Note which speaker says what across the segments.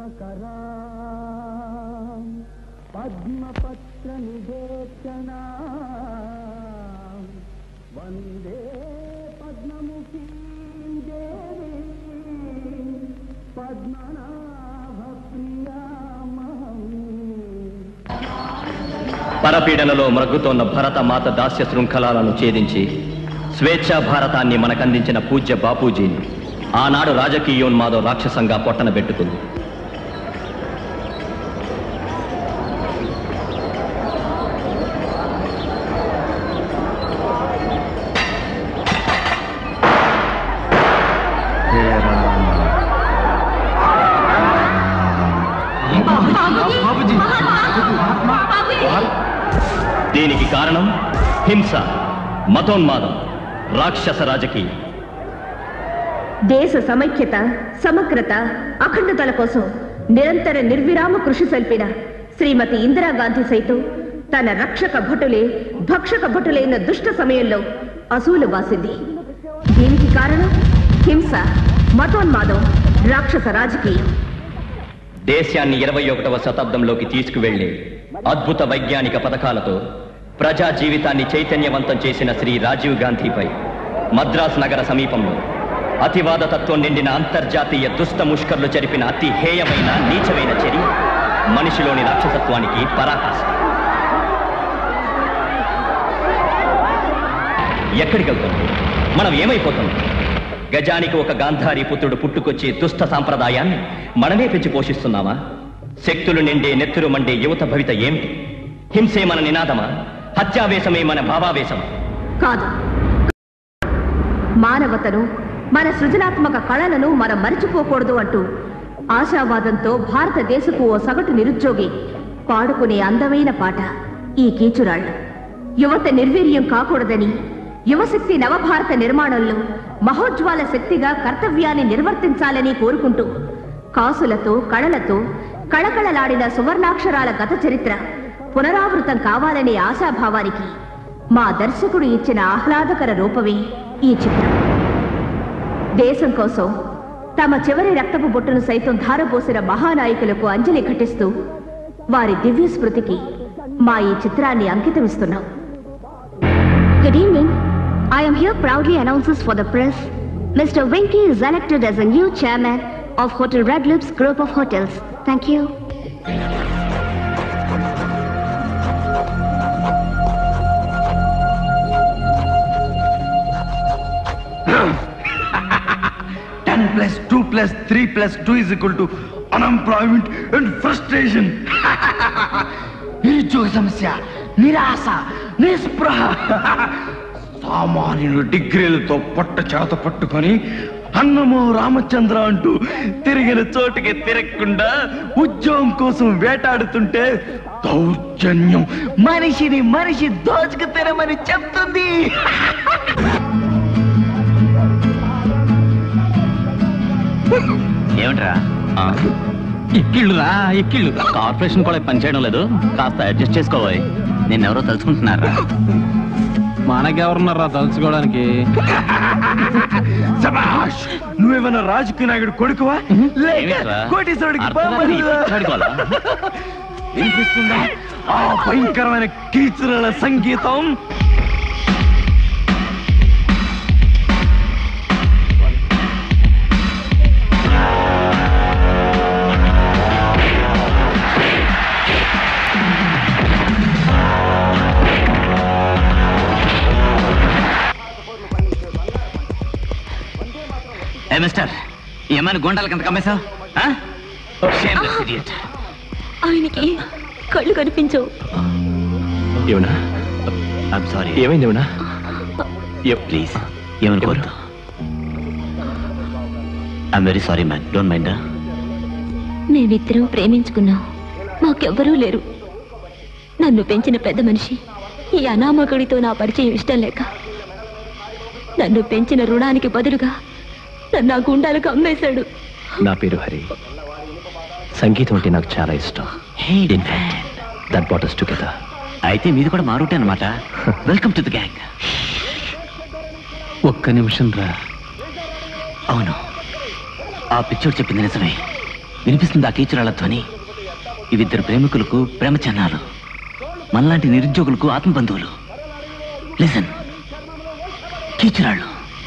Speaker 1: పద్మకరా పద్మపత్ర నివేక్షణ వందే పద్మముఖీ దేవి పద్మనాభ ప్రియామహం
Speaker 2: పరపీడనలో మ్రగ్గుతోన్న భరత మాత దాస్య శృంఖలాలను ఛేదించి స్వేచ్ఛా భారతాన్ని మనకందించిన పూజ్య బాపూజీని ఆనాడు రాజకీయోన్మాదం రాక్షసంగా పొట్టనబెట్టుకుంది దీనికి కారణం హింస మతోన్మాదం రాక్షస రాజకీయం
Speaker 3: దేశ సమైక్యత సమగ్రత అఖండతల కోసం నిరంతర నిర్విరామ కృషి సల్పిన శ్రీమతి ఇందిరాగాంధీ సైతం తన రక్షక భటులే భక్షక భటులైన దుష్ట సమయంలో అసూలు వాసింది దీనికి కారణం హింస మతోన్మాదం రాక్షస రాజకీయం
Speaker 2: దేశాన్ని ఇరవై ఒకటవ శతాబ్దంలోకి తీసుకువెళ్లే అద్భుత వైజ్ఞానిక పథకాలతో ప్రజా జీవితాన్ని చైతన్యవంతం చేసిన శ్రీ రాజీవ్ గాంధీపై మద్రాస్ నగర సమీపంలో అతివాద తత్వం నిండిన అంతర్జాతీయ దుష్ట ముష్కర్లు జరిపిన అతి హేయమైన నీచమైన చర్య మనిషిలోని రాక్షసత్వానికి పరాకాష్ట ఎక్కడికి వెళ్తాం మనం ఏమైపోతాం గజానికి ఒక గాంధారి పుత్రుడు పుట్టుకొచ్చి దుష్ట సాంప్రదాయాన్ని మనమే పెంచి పోషిస్తున్నామా శక్తులు నిండే నెత్తురు మండే యువత భవిత ఏమిటి హింసే మన నినాదమా హత్యావేశమే మన భావావేశమా
Speaker 3: కాదు మానవతను మన సృజనాత్మక కళలను మనం మరిచిపోకూడదు అంటూ ఆశావాదంతో భారతదేశపు ఓ సగటు నిరుద్యోగి పాడుకునే అందమైన పాట ఈ కీచురాళ్ళు యువత నిర్వీర్యం కాకూడదని యువశక్తి నవభారత నిర్మాణంలో మహోజ్వాల శక్తిగా కర్తవ్యాన్ని నిర్వర్తించాలని కోరుకుంటూ కాసులతో కళలతో కళకళలాడిన సువర్ణాక్షరాల గత చరిత్ర పునరావృతం కావాలనే ఆశాభావానికి మా దర్శకుడు ఇచ్చిన ఆహ్లాదకర రూపమే ఈ చిత్రం దేశం కోసం తమ చివరి రక్తపు బొట్టును సైతం ధారపోసిన మహానాయకులకు అంజలి ఘటిస్తూ వారి దివ్య స్మృతికి మా ఈ చిత్రాన్ని అంకితమిస్తున్నాం
Speaker 4: Good evening. I am here proudly announces for the press. Mr. Winky is elected as a new chairman of Hotel Red Lips Group of Hotels. Thank you.
Speaker 5: Ten plus two plus three plus two is equal to unemployment and frustration నిరుద్యోగ సమస్య నిరాశ నిస్పృహ సామాన్యులు డిగ్రీలతో పొట్ట చేత పట్టుకొని అన్నమో రామచంద్ర అంటూ తిరిగిన చోటుకి తిరగకుండా ఉద్యోగం కోసం వేటాడుతుంటే దౌర్జన్యం మనిషిని మనిషి దోచుకు తినమని చెప్తుంది
Speaker 2: ఏమిట్రా ఎక్కిళ్ళు రా ఎక్కిళ్ళు కార్పొరేషన్ కూడా పనిచేయడం లేదు కాస్త అడ్జస్ట్ చేసుకోవాలి నిన్నెవరో తలుచుకుంటున్నారా
Speaker 6: మనకెవరున్నారా తలుచుకోవడానికి
Speaker 5: శభాష్ నువ్వేమైనా రాజకీయ నాయకుడు కొడుకువా లేక
Speaker 2: ఏమిట్రా?
Speaker 5: కోటీశ్వరుడికి
Speaker 2: అర్థరాత్రి
Speaker 5: బామ్మర్దివా?
Speaker 2: పిచ్చాడుకోవాలా?
Speaker 5: వినిపిస్తుందా ఆ భయంకరమైన కీచురల సంగీతం
Speaker 2: ఏ మిస్టర్ ఏమైనా గుండాలకి ఎంత కమ్మేశావు
Speaker 4: ఆయనకి కళ్ళు కనిపించవు
Speaker 2: ఏమన్నా ఐమ్ సారీ ఏమైంది ఏమన్నా ప్లీజ్ ఏమనుకోవద్దు I'm very sorry man don't mind
Speaker 4: మేమిద్దరం ప్రేమించుకున్నాం మాకెవ్వరూ లేరు నన్ను పెంచిన పెద్ద మనిషి ఈ అనామకుడితో నా పరిచయం ఇష్టం లేక నన్ను పెంచిన రుణానికి బదులుగా నన్ను ఆ గుండాలకు అమ్మేశాడు
Speaker 2: నా పేరు హరి సంగీతం అంటే నాకు చాలా ఇష్టం దట్ బాట్ టుగెదర్ అయితే మీది కూడా మారుంటే అనమాట వెల్కమ్ టు ది గ్యాంగ్
Speaker 6: ఒక్క నిమిషం రా
Speaker 2: అవును ఆ పిచ్చోడు చెప్పింది నిజమే
Speaker 6: వినిపిస్తుంది ఆ కీచురాళ్ళ ధ్వని ఇవిద్దరు ప్రేమికులకు ప్రేమ చిహ్నాలు మనలాంటి నిరుద్యోగులకు ఆత్మబంధువులు లిసన్ కీచురాళ్ళు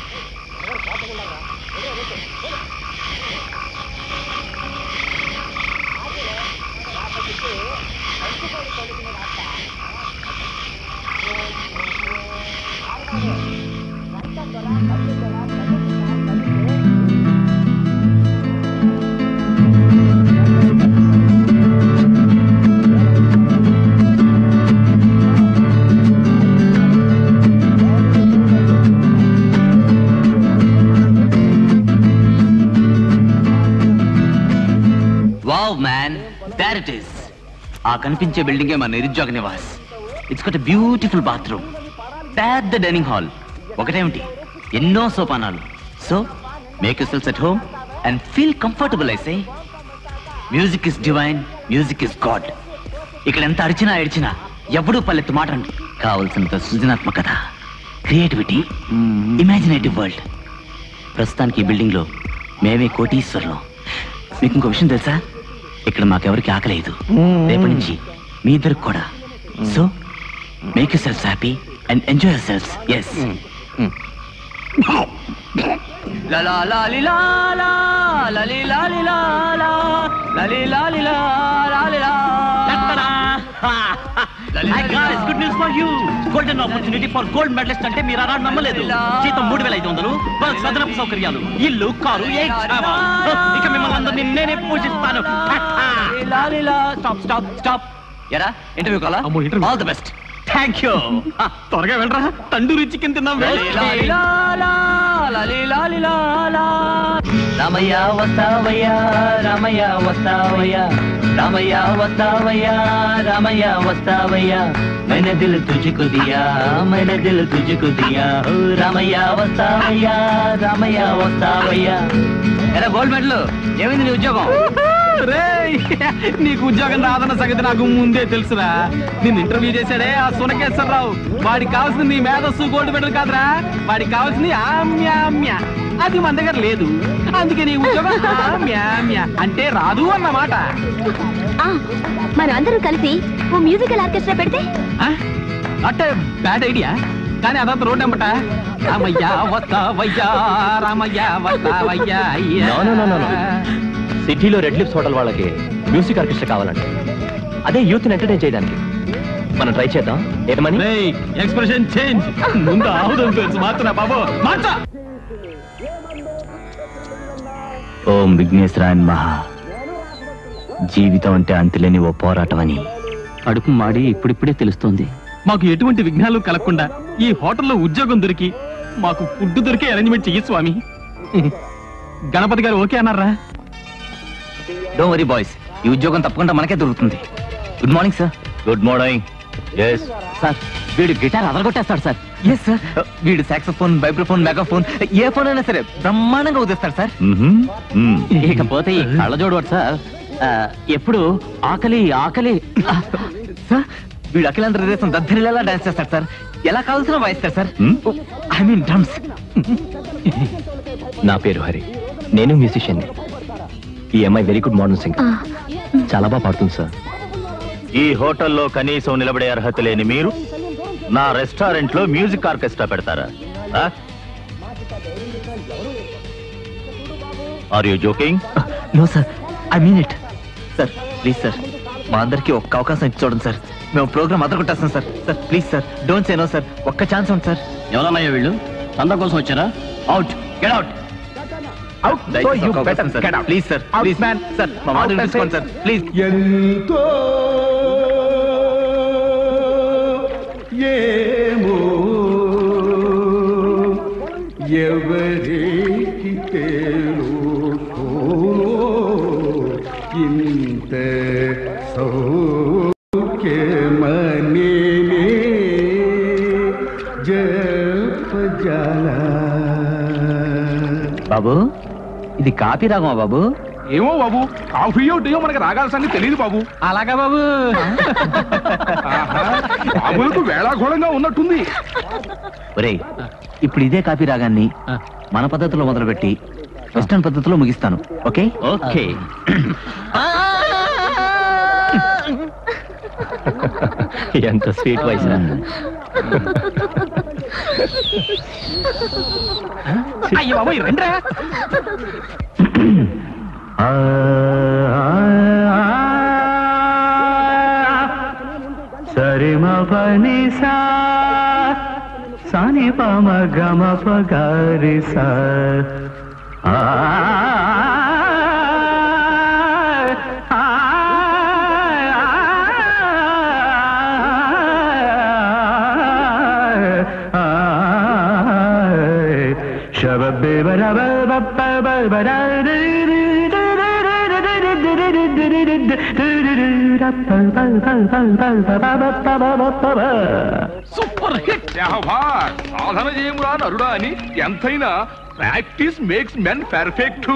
Speaker 6: wow man there it is ఆ కనిపించే బిల్డింగే మన నిరుద్యోగ Nivas it's got beautiful bathroom పెద్ద డైనింగ్ హాల్ ఒకటేమిటి ఎన్నో సోపానాలు so make yourselves at home and feel comfortable I say music is divine music is god ఇక్కడ ఎంత అరిచినా ఏడ్చినా ఎవడూ పల్లెత్తు మాట అండి కావలసినంత సృజనాత్మకత క్రియేటివిటీ ఇమాజినేటివ్ వరల్డ్ ప్రస్తుతానికి ఈ బిల్డింగ్ లో మేమే కోటీశ్వర్లం మీకు ఇంకో విషయం తెలుసా ఇక్కడ మాకెవరికి ఆకలేదు రేపటి నుంచి మీ ఇద్దరికి కూడా so make yourself happy and enjoy yourself yes good news for you golden opportunity for gold medallist అంటే మీరు అలా నమ్మలేదు జీతం మూడు వేల ఐదు వందలు బస్ అదనపు సౌకర్యాలు ఇల్లు కారు ఏ క్షేమం. ఇక మిమ్మల్ని అందరినీ నేనే పూజిస్తాను స్టాప్ స్టాప్ స్టాప్ ఎరా ఇంటర్వ్యూ కాలా all the best thank you
Speaker 7: త్వరగా వెళ్ళరా తండూరి చికెన్ తిన్నాం
Speaker 6: రామయ్య వస్తావయ్యా రామయ్య వస్తావయ్యా రామయ్య వస్తావయ్యా రామయ్య వస్తావయ్యా मैंने दिल तुझको दिया मैंने दिल तुझको दिया ओ రామయ్య వస్తావయ్యా రామయ్య వస్తావయ్యా ఎరా గోల్డ్ మెడల్ ఏమైంది నీ ఉద్యోగం
Speaker 7: రేయ్ నీకు ఉద్యోగం రాదన్న సంగతి నాకు ముందే తెలుసురా నిన్ను ఇంటర్వ్యూ చేశాడే ఆ సునకేశ్వరరావు వాడికి కావాల్సింది నీ మేధస్సు గోల్డ్ మెడల్ కాదురా వాడికి కావాల్సింది ఆమ్యామ్య అది మన దగ్గర లేదు అందుకే నీ ఉద్యోగం ఆమ్యామ్య అంటే రాదు అన్నమాట
Speaker 4: ఆ, మనం అందరం కలిసి ఓ మ్యూజికల్ ఆర్కెస్ట్రా పెడితే
Speaker 7: ఆ? అంటే బ్యాడ్ ఐడియా కానీ అదంతా రోడ్ ఎంబట రామయ్య వస్తావయ్యా రామయ్య వస్తావయ్యా అయ్యా.
Speaker 2: No, no, no, no, no. సిటీలో రెడ్ లిప్స్ హోటల్ వాళ్ళకి మ్యూజిక్ ఆర్కెస్ట్రా కావాలంట అదే యూత్ ఎంటర్టైన్ చేయడానికి మనం ట్రై చేద్దాం ఏమని
Speaker 7: రేయ్, ఎక్స్ప్రెషన్ చేంజ్ ముందు ఆవుదం తెలుసు మార్చరా బాబు మార్చా
Speaker 6: ఓం విఘ్నేశ్వరాయన్ మహా జీవితం అంటే అంతులేని ఓ పోరాటం అని
Speaker 7: కడుపు మాడి ఇప్పుడిప్పుడే తెలుస్తోంది మాకు ఎటువంటి విఘ్నాలు కలగకుండా ఈ హోటల్లో ఉద్యోగం దొరికి మాకు ఫుడ్ దొరికే అరేంజ్మెంట్ చెయ్యి స్వామి గణపతి గారు ఓకే అన్నారా
Speaker 6: డోంట్ వరీ బాయ్స్ ఈ ఉద్యోగం తప్పకుండా మనకే దొరుకుతుంది good morning sir
Speaker 2: good morning yes
Speaker 6: sir వీడు గిటార్ అదరగొట్టేస్తాడు సార్ ఎస్ సార్ వీడు సాక్సోఫోన్ వైబ్రోఫోన్ మెగాఫోన్ ఏ ఫోన్ అయినా సరే బ్రహ్మాండంగా ఉదిస్తాడు సార్ ఇకపోతే ఈ కళ్ళజోడు వాడు సార్ ఆ, ఎప్పుడు ఆకలి ఆకలి ఆ, సార్ వీడు అఖిలాంధ్ర ప్రదేశం దద్దరిలా డాన్స్ చేస్తాడు సార్ ఎలా కావాల్సిన వాయిస్తాడు sir
Speaker 2: Hmm?
Speaker 6: I mean drums
Speaker 2: నా పేరు హరి నేను మ్యూజిషియన్ ఈ అమ్మాయి వెరీ గుడ్ మోడర్న్ సింగ్
Speaker 4: ఆ,
Speaker 2: చాలా బాగా పాడుతుంది సార్
Speaker 8: ఈ హోటల్లో కనీసం నిలబడే అర్హత లేని మీరు నా రెస్టారెంట్ లో మ్యూజిక్ ఆర్కెస్ట్రా పెడతారా are you joking
Speaker 6: no sir I mean it sir please sir మా అందరికి ఒక్క అవకాశం ఇచ్చి చూడండి సార్ మేము ప్రోగ్రామ్ అదరగొట్టేస్తాం sir sir please sir don't say no sir ఒక్క ఛాన్స్ ఉంది సార్
Speaker 7: ఎవరన్నయ్య వీళ్ళు చంద కోసం వచ్చారా out get out
Speaker 6: please sir please man sir మా మాట తీసుకోండి సార్ ప్లీజ్
Speaker 1: ఎంతో ఏమో ఎవరికి తెలుసో ఇంత సౌఖ్యమనే జపజాల
Speaker 6: బాబు ఇది కాపీ రాగమా బాబు
Speaker 7: ఏమో బాబు కాఫీయో టీయో మనకి రాగాల సంగతి తెలియదు బాబు అలాగా బాబు బాబులకు వేళాఘోళంగా ఉన్నట్టుంది
Speaker 6: ఒరేయ్ ఇప్పుడు ఇదే కాపీ రాగాన్ని మన పద్ధతిలో మొదలుపెట్టి వెస్టర్న్ పద్ధతిలో ముగిస్తాను ఓకే
Speaker 2: ఓకే ఎంత స్వీట్ వాయిస్ రా
Speaker 7: అయ్యో బాబోయ్ రండ్రా
Speaker 1: సరి మని సా సాని పమ గమ పగారి సా ఆ, ఆ, ఆ, ఆ, శబబ్బే బరబ బప్ప బరబర
Speaker 7: సూపర్ హిట్
Speaker 9: సాధన చేయమురా నరుడా అని ఎంతైనా practice makes men perfect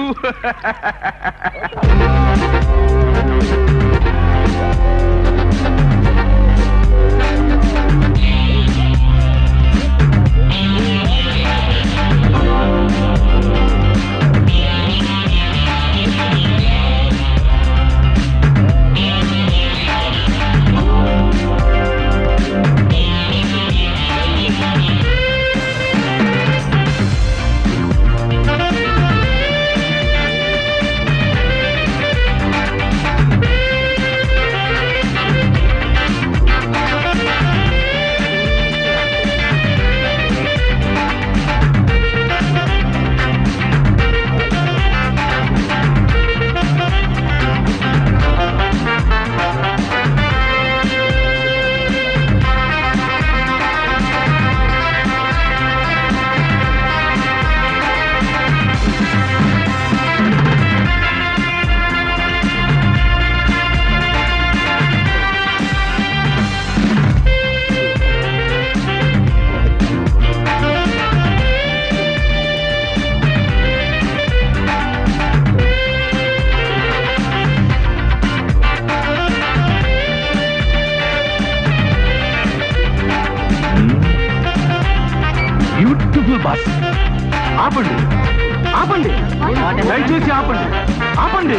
Speaker 1: beautiful boss ఆపండి ఆపండి దయచేసి ఆపండి ఆపండి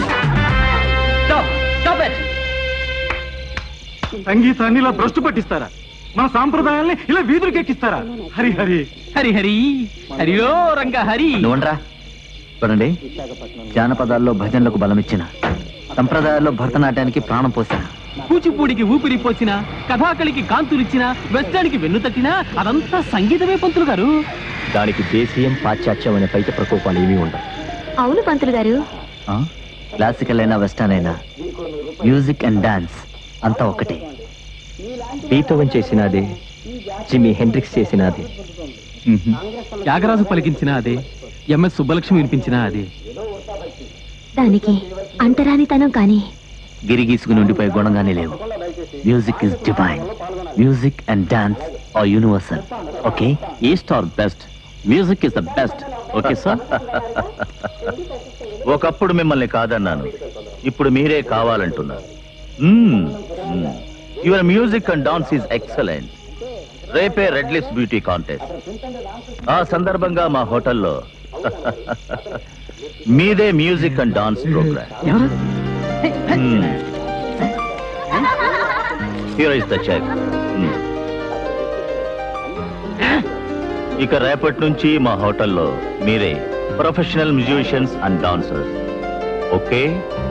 Speaker 1: సంగీతాన్ని ఇలా భ్రష్టు పట్టిస్తారా మన సాంప్రదాయాల్ని ఇలా వీధులకు ఎక్కిస్తారా హరి హరి
Speaker 7: హరి హరి హరియో రంగ హరి
Speaker 6: నువ్వండ్రా చూడండి జానపదాల్లో భజనలకు బలమిచ్చిన సంప్రదాయాల్లో భరతనాట్యానికి ప్రాణం పోసిన
Speaker 7: కూచిపూడికి ఊపిరి పోసిన కథాకళికి కాంతులిచ్చిన వెస్టానికి వెన్ను తట్టినా అదంతా సంగీతమే పంతులు గారు
Speaker 2: దానికి దేశీయం పాశ్చాత్యం అనే పైత ప్రకోపాలు ఏమీ ఉండవు
Speaker 4: అవును పంతులు గారు
Speaker 6: ఆ? క్లాసికల్ అయినా వెస్టర్న్ అయినా మ్యూజిక్ అండ్ డాన్స్ అంతా ఒకటే
Speaker 2: బీతోవన్ చేసినదే జిమి హెండ్రిక్స్ చేసినది
Speaker 7: త్యాగరాజు పలికించిన అదే ఎంఎస్ సుబ్బలక్ష్మి వినిపించిన అదే
Speaker 4: దానికి అంటరానితనం కానీ
Speaker 6: గిరి గీసుకుని ఉండిపోయే గుణంగానే లేవు music is divine music and dance are universal okay
Speaker 8: east or best music is the best okay sir ఒకప్పుడు మిమ్మల్ని కాదన్నాను ఇప్పుడు మీరే కావాలంటున్నారు your music and dance is excellent రేపే రెడ్ లిప్స్ బ్యూటీ కాంటెస్ట్ ఆ సందర్భంగా మా హోటల్లో మీదే music and dance programme here is the cheque ఇక రేపటి నుంచి మా హోటల్లో మీరే professional musicians and dancers okay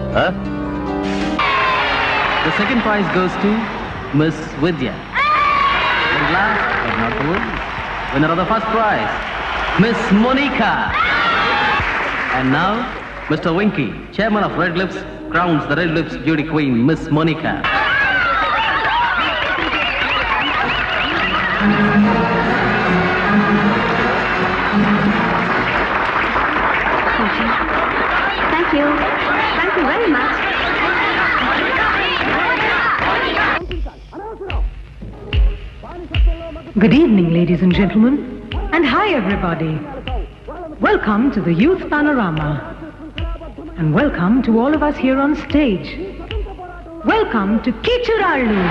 Speaker 7: The second prize goes to Miss Vidya. And last but not the least, winner of the first prize, Miss Monica. And now, Mr. Winky, chairman of Red Lips, crowns the Red Lips beauty queen, Miss Monica.
Speaker 3: Thank you thank you very much
Speaker 10: Good evening, ladies and gentlemen, and hi, everybody. Welcome to the Youth Panorama, and welcome to all of us here on stage. Welcome to Kichuralu.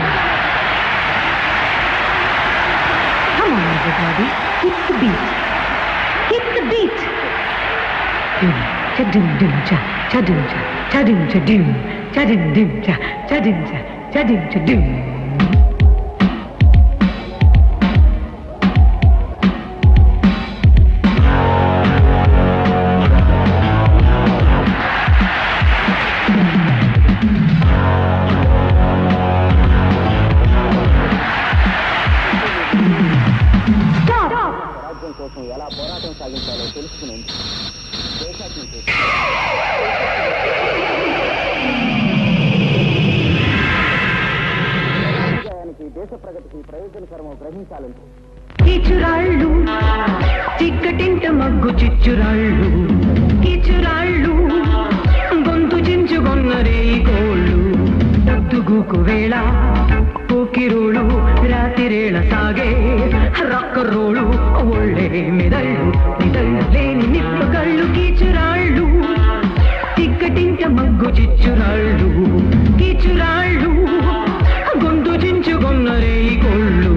Speaker 10: Come on, everybody, hit the beat. Hit the beat. dim, cha dim dim cha, cha dim cha, cha dim cha dim, cha dim dim cha, cha dim cha, cha dim cha dim. కీచురాళ్ళు చిక్కటింట మగ్గు చిచ్చురాళ్ళు కీచురాళ్ళు గొంతు చించుకొన్నరే కోళ్ళు పొద్దుగూకు వేళ పోకిరోಳು ರಾತಿರೇಳ ಸಾಗೆ ರಕ್ಕರೋಳು ಒಳ್ಳೆ ಮೆದళ్ళు ಮೆದళ్ళు లేని నిప్పగళ్ళు కీచురాళ్ళు తిక్కటింట మగ్గు చిచ్చురాళ్ళు కీచురాళ్ళు గొంతు చించుకొన్నరే కోళ్ళు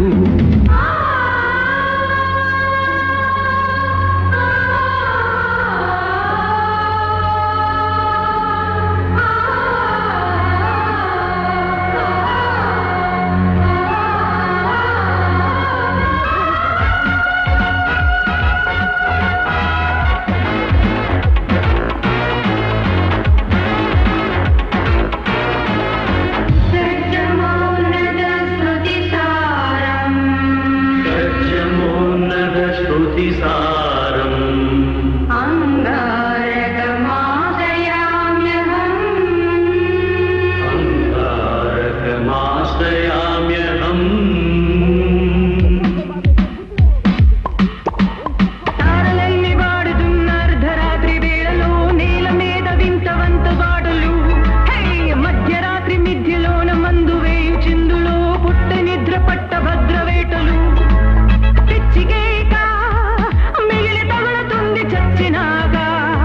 Speaker 10: తారలన్నీ వాడుతున్న అర్ధరాత్రి వేళలో నేల మీద వింతవంత వాడలు హే మధ్యరాత్రి మిథ్యలోన మందు వేయు చిందులో పుట్ట నిద్ర పట్ట భద్రవేటలు పిచ్చికేక మిగిలి తగులుతుంది చచ్చినాక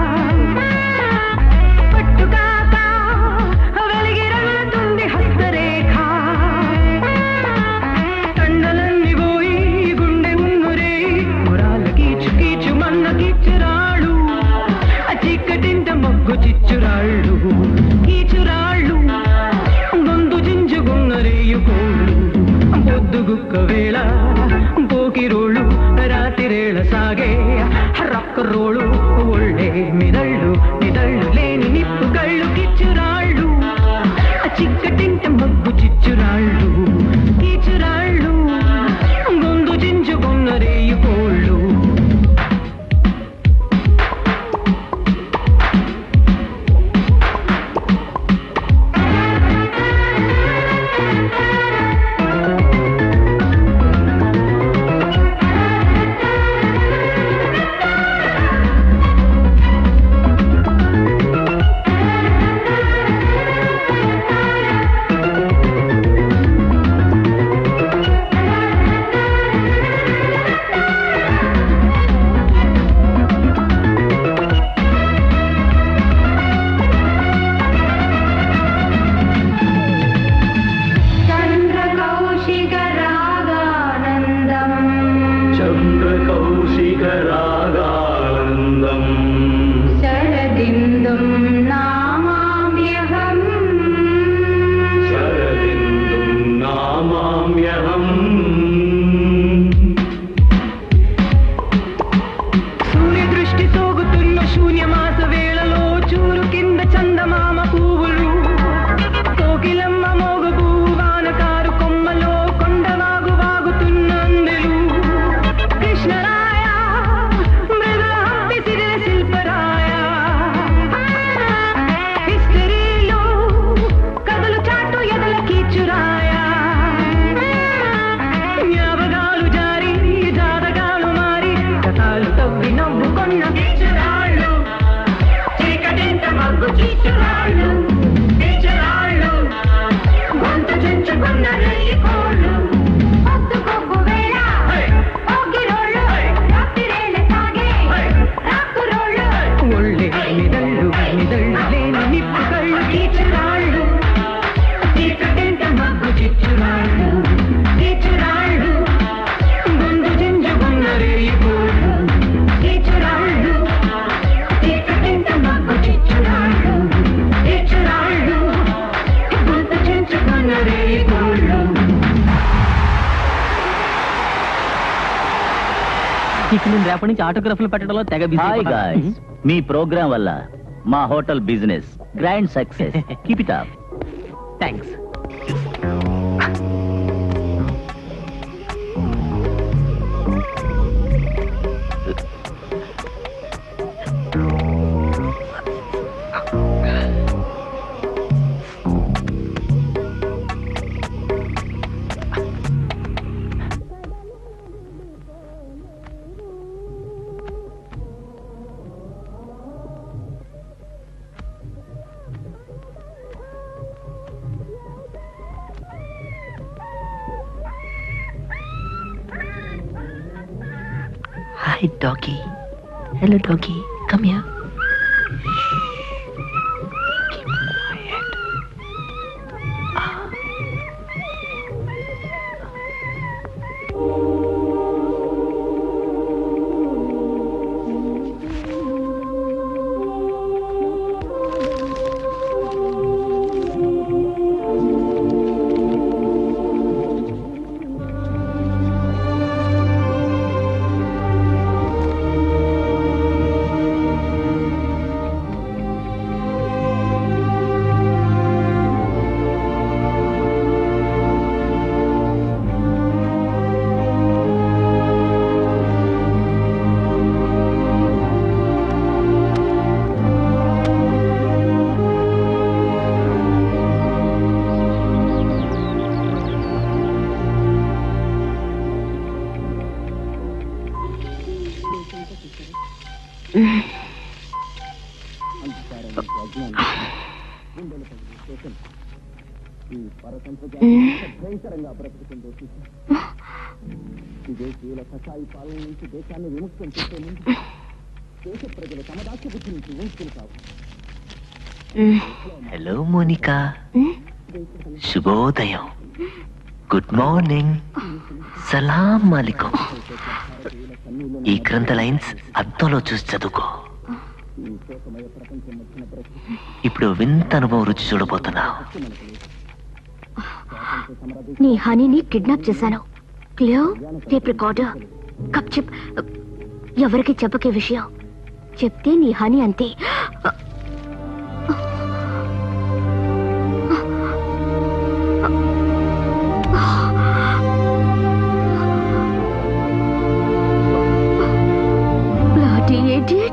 Speaker 10: పట్టుకాక వెలిగి రగులుతుంది హస్తరేఖ కండలన్నీ పోయి గుండె ఉన్నరే మురాల కీచు కీచు మన్న కీచురాళ్ళు ఆ చిక్కటింట మొగ్గు చిచ్చురాళ్ళు కీచురాళ్ళు గొంతు చించుకున్నరేయు కోళ్ళు పొద్దుగుక్క వేళ పోకిరోళ్ళు రాతిరేళ సాగే రక్కరోళ్ళు ఒళ్ళే మిదళ్ళు మిదళ్ళు లేని నిప్పు కళ్ళు కిచ్చురాళ్ళు ఆ చిక్కటింట మగ్గు చిచ్చురాళ్ళు కీచురాళ్ళు గొంతు చించుకున్నరేయు కోళ్ళు చంద్రకౌశిక రాగానందం
Speaker 11: చంద్రకౌశిక రాగానందం
Speaker 10: శరదిందుం నామామ్యహం
Speaker 11: శరదిందుం నామామ్యహం
Speaker 10: సూర్య దృష్టి సోగుతున్న శూన్యమాస వేళలో చూరు కింద చందమామ పువ్వులు కోకిలమ్మ మోగు పువ్వు వానకారు కొమ్మలో కొండవాగు వాగుతున్న అందెలు కృష్ణరాయ మృదుల హంపి సిరిల శిల్ప
Speaker 12: ఇక నేను రేపటి నుంచి ఆటోగ్రాఫ్లు పెట్టడంలో తెగ బిజీ
Speaker 8: హాయ్ గాయ్స్ మీ ప్రోగ్రామ్ వల్ల మా hotel business grand success keep it up
Speaker 12: thanks
Speaker 13: Hi, doggy. Hello, doggy. Come here. Keep quiet. Ah. Hello Monica శుభోదయం గుడ్ మార్నింగ్ సలాం మాలికం ఈ క్రింద లైన్స్ అద్దంలో చూసి చదువుకో ఇప్పుడు వింత అనుభవం రుచి చూడబోతున్నావు
Speaker 4: నీ హనీని కిడ్నాప్ చేశాను క్లియో టేప్ రికార్డర్ కప్ చిప్ ఎవరికి చెప్పకే విషయం చెప్తే నీ హనీ అంతే Bloody idiot.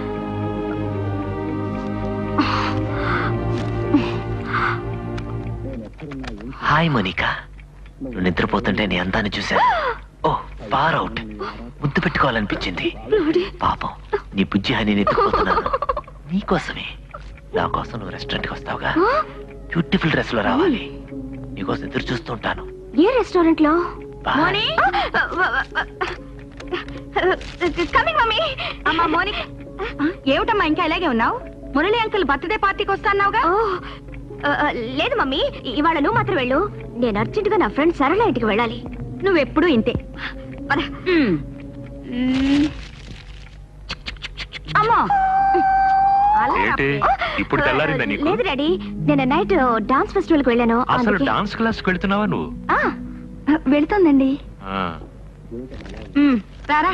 Speaker 13: హాయ్ మోనికా నువ్వు నిద్రపోతుంటే నీ అందాన్ని చూశాను ఓ ఫార్ అవుట్ ముద్దు పెట్టుకోవాలనిపించింది పాపం నీ బుజ్జి హని నిద్రపోతున్నాను నీకోసమే నా కోసం నువ్వు రెస్టారెంట్కి వస్తావుగా బ్యూటిఫుల్ డ్రెస్ లో రావాలి నీకోసం ఎదురు చూస్తుంటాను
Speaker 4: ఏ రెస్టారెంట్ లో
Speaker 13: Bye.
Speaker 3: కమింగ్ మమ్మీ అమ్మా మోనిక ఏమిటమ్మా ఇంకా ఇలాగే ఉన్నావు మురళి అంకుల్ బర్త్డే పార్టీకి వస్తాన్నావుగా
Speaker 4: లేదు మమ్మీ ఇవాళ నువ్వు మాత్రం వెళ్ళు నేను అర్జెంటుగా నా ఫ్రెండ్ సరళ ఇంటికి వెళ్ళాలి
Speaker 3: నువ్వెప్పుడు ఇంతే పద. మ్మ్. అమ్మో
Speaker 14: ఏంటి ఇప్పుడు తెల్లారిందా నీకు
Speaker 4: లేదు డాడీ నేను నైట్ డాన్స్ ఫెస్టివల్ కి వెళ్ళాను
Speaker 14: అసలు
Speaker 4: అందుకే-
Speaker 14: డాన్స్ క్లాస్కి వెళ్తున్నావా నువ్వు
Speaker 3: ఆ, వెళ్తోందండి
Speaker 14: ఆ.
Speaker 3: మ్మ్. రారా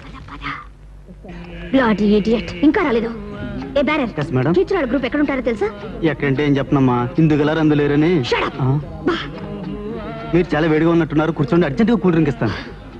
Speaker 4: బ్లాడీ ఇడియట్ ఇంకా రాలేదు ఏ బ్యారర్
Speaker 15: Yes, madam.
Speaker 4: కీచురాడు గ్రూప్ ఎక్కడ ఉంటారో తెలుసా
Speaker 15: ఎక్కడంటే ఏం చెప్పనమ్మా ఇందుగలరు అందులేరని ఆ? మీరు చాలా వేడిగా ఉన్నట్టున్నారు కూర్చోండి అర్జెంటుగా కూల్ డ్రింక్ ఇస్తాను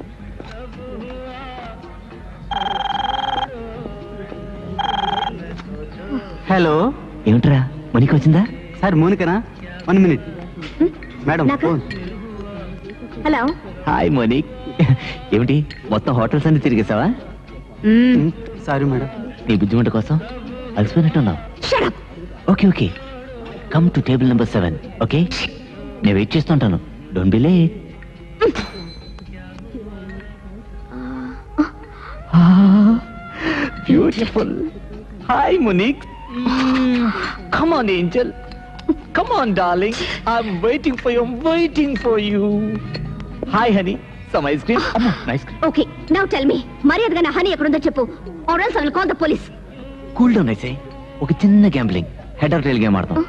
Speaker 15: హలో
Speaker 13: ఏమిట్రా మోనిక వచ్చిందా
Speaker 15: సార్ మోనికనా one minute madam phone
Speaker 4: hello
Speaker 13: hi Monica ఏమిటి మొత్తం హోటల్స్ అన్ని తిరిగేసావా
Speaker 15: సారీ మేడం
Speaker 13: నీ బుద్ధిమంట కోసం అలసిపోయినట్టున్నావు okay okay come to table number seven okay నేను వెయిట్ చేస్తుంటాను don't be late beautiful hi Monica come on angel come on darling I'm waiting for you waiting for you hi honey some ice cream ice cream
Speaker 4: okay now tell me మర్యాదగా నా honey ఎక్కడుందో చెప్పు or else I will call the police
Speaker 13: cool down అయితే ఒక చిన్న gambling head or tail game ఆడతాం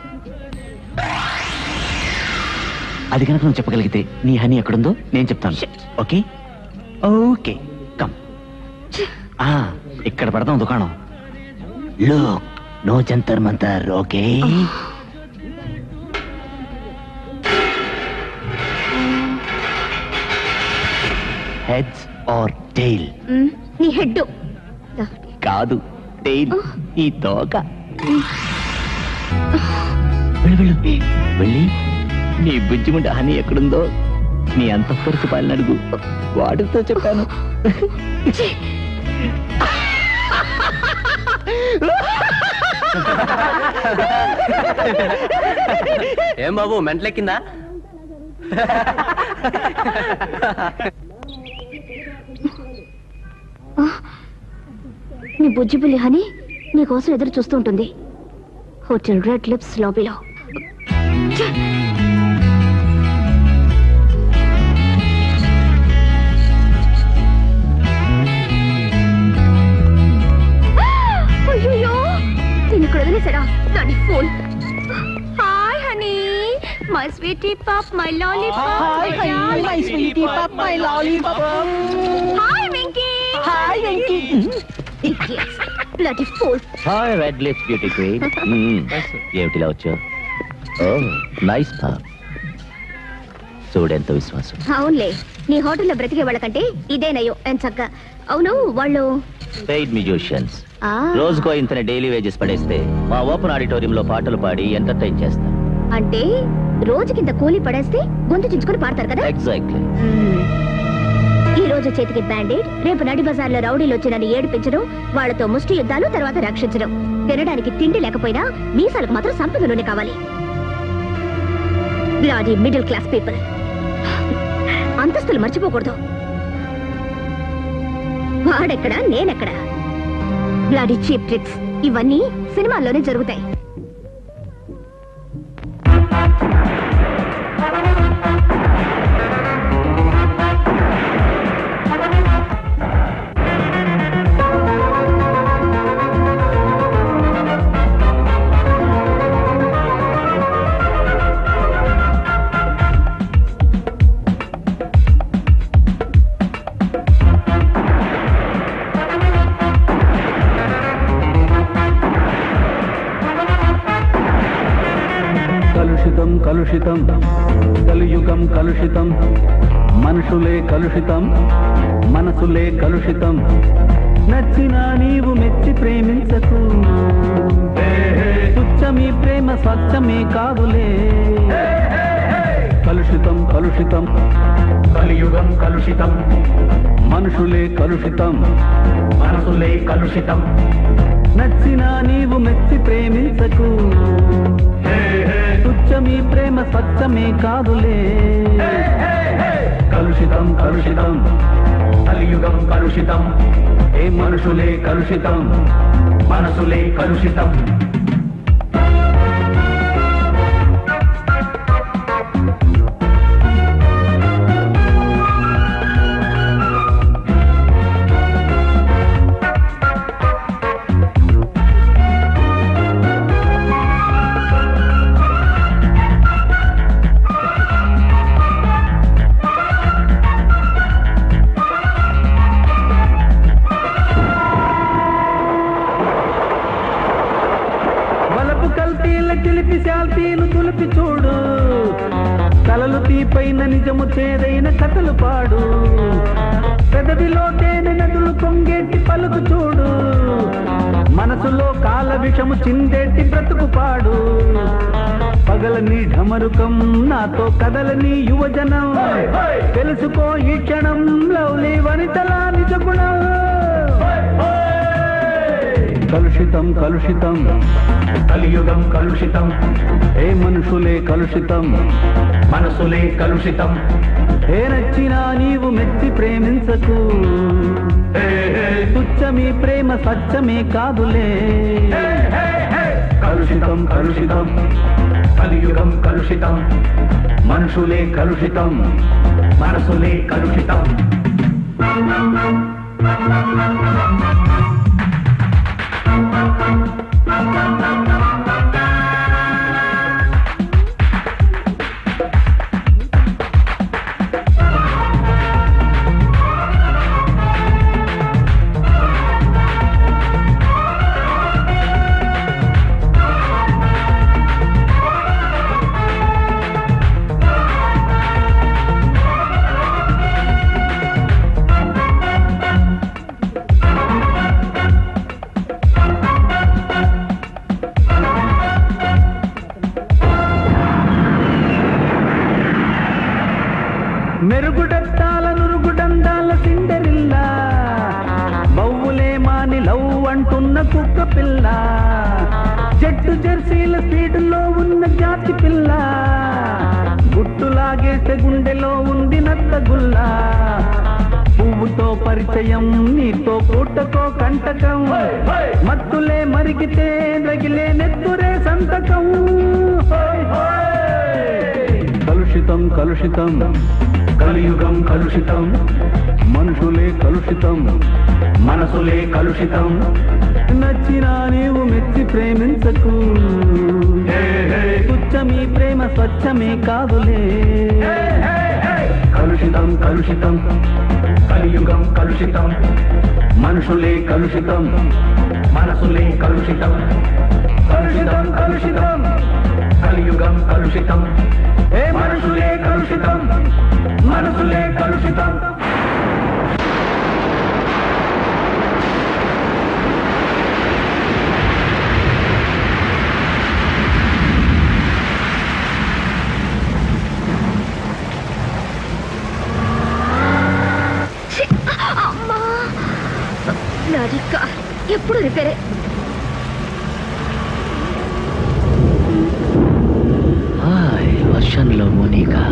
Speaker 13: అది కనుక నువ్వు చెప్పగలిగితే నీ హనీ ఎక్కడుందో నేను చెప్తాను ఓకే ఓకే కమ్
Speaker 6: ఆ, ఇక్కడ పెడదాం దుకాణం లోక్ నో జంతర్ మంతర్ ఓకే హెడ్స్ ఆర్ టైల్
Speaker 4: మ్, నీ హెడ్
Speaker 6: కాదు టైల్ ఈ తోక వెళ్ళు వెళ్ళు వెళ్ళి నీ బుజ్జిముండ హనీ ఎక్కడుందో నీ అంతఃపురపు పాలన అడుగు వాడితో చెప్పాను
Speaker 16: ఏం బాబు మెంట్లెక్కిందా
Speaker 4: నీ బుజ్జి బుల్లి హని నీకోసం ఎదురు చూస్తూ ఉంటుంది హోటల్ రెడ్ లిప్స్ లాబీలో అయ్యో నేను ఇక్కడ వదిలేసాడా దాని phone hi honey my sweetie pop my lollipop
Speaker 17: Hi, honey, my sweetie pop, my lollipop.
Speaker 4: Hi Venky hi Venky bloody fool
Speaker 6: hi red lips beauty queen ఏమిటిలా వచ్చావు ఓ నైస్ పాప్ చూడెంత విశ్వాసం
Speaker 4: అవునులే నీ హోటల్లో బ్రతికే వాళ్ళకంటే ఇదే నయ్యో ఎంచక్క అవును వాళ్ళు
Speaker 6: పెయిడ్ మ్యూజిషియన్స్
Speaker 4: ఆ,
Speaker 6: రోజుకో ఇంతన డైలీ వేజెస్ పడేస్తే మా ఓపెన్ ఆడిటోరియంలో పాటలు పాడి ఎంటర్టైన్ చేస్తారు
Speaker 4: అంటే రోజుకింత కూలి పడేస్తే గొంతు చించుకొని పాడతారు కదా
Speaker 6: ఎగ్జాక్ట్లీ
Speaker 4: మ్మ్. ఈ రోజు చేతికి బ్యాండేడ్ రేపు నడి బజార్లో రౌడీలు వచ్చి నన్ను ఏడిపించడం వాళ్ళతో ముష్టి యుద్ధాలు తర్వాత రక్షించడం తినడానికి తిండి లేకపోయినా మీసాలకు మాత్రం సంపద నూనె కావాలి బ్లాడీ మిడిల్ క్లాస్ పీపుల్ అంతస్తులు మర్చిపోకూడదు వాడెక్కడ నేనెక్కడ బ్లాడీ చీప్ ట్రిక్స్ ఇవన్నీ సినిమాల్లోనే జరుగుతాయి
Speaker 18: కలుషితం కలుషితం కలియుగం కలుషితం మనుషులే కలుషితం మనసులే కలుషితం నచ్చిన నీవు మెచ్చి ప్రేమించకు తుచ్చమీ ప్రేమ స్వచ్ఛమే కాదులే కలుషితం కలుషితం కలియుగం కలుషితం మనుషులే కలుషితం మనసులే కలుషితం నచ్చిన నీవు మెచ్చి ప్రేమించకు తుచ్చమీ ప్రేమ స్వచ్ఛమే కాదులే కలుషితం కలుషితం కలియుగం కలుషితం ఏ మనుషులే కలుషితం మనసులే కలుషితం వలపు కల్తీల చిలిపి శాల్తీలు తులిపి చూడు కలలు తీపైన నిజము చేదైన కథలు పాడు పెదవిలో తేనె నదులు కొంగేటి పలుకు చూడు మనసులో కాల విషము చిందేటి బ్రతుకు పాడు పగలని ఢమరుకం నాతో కదలని యువజనం తెలుసుకో ఈ క్షణం లవ్లీ వనితలా నిజ గుణం కలుషితం కలుషితం కలియుగం కలుషితం ఏ మనుషులే కలుషితం మనసులే కలుషితం ఏ నచ్చినా నీవు మెచ్చి ప్రేమించకు తుచ్చమీ ప్రేమ సత్యమే కాదులే కలుషితం కలుషితం కలియుగం కలుషితం మనుషులే కలుషితం మనసులే కలుషితం కుక్క పిల్ల జట్టు జెర్సీల స్పీడులో ఉన్న జాతి పిల్ల గుట్టులాగేసే గుండెలో ఉంది నత్త గుల్ల పువ్వుతో పరిచయం నీతో పూటకో కంటకం మత్తులే మరిగితే రగిలే నెత్తురే సంతకం హోయ్ హోయ్. కలుషితం కలుషితం కలియుగం కలుషితం మనుషులే కలుషితం మనసులే కలుషితం నచ్చినా నీవు మెచ్చి ప్రేమించకు తుచ్చమీ ప్రేమ స్వచ్ఛమే కాదులే కలుషితం కలుషితం కలియుగం కలుషితం మనుషులే కలుషితం మనసులే కలుషితం కలుషితం కలుషితం కలియుగం కలుషితం ఏ మనుషులే కలుషితం మనసులే కలుషితం
Speaker 4: అమ్మా నాది కార్ ఎప్పుడు రిపేరే
Speaker 13: హాయ్ వర్షంలో Monica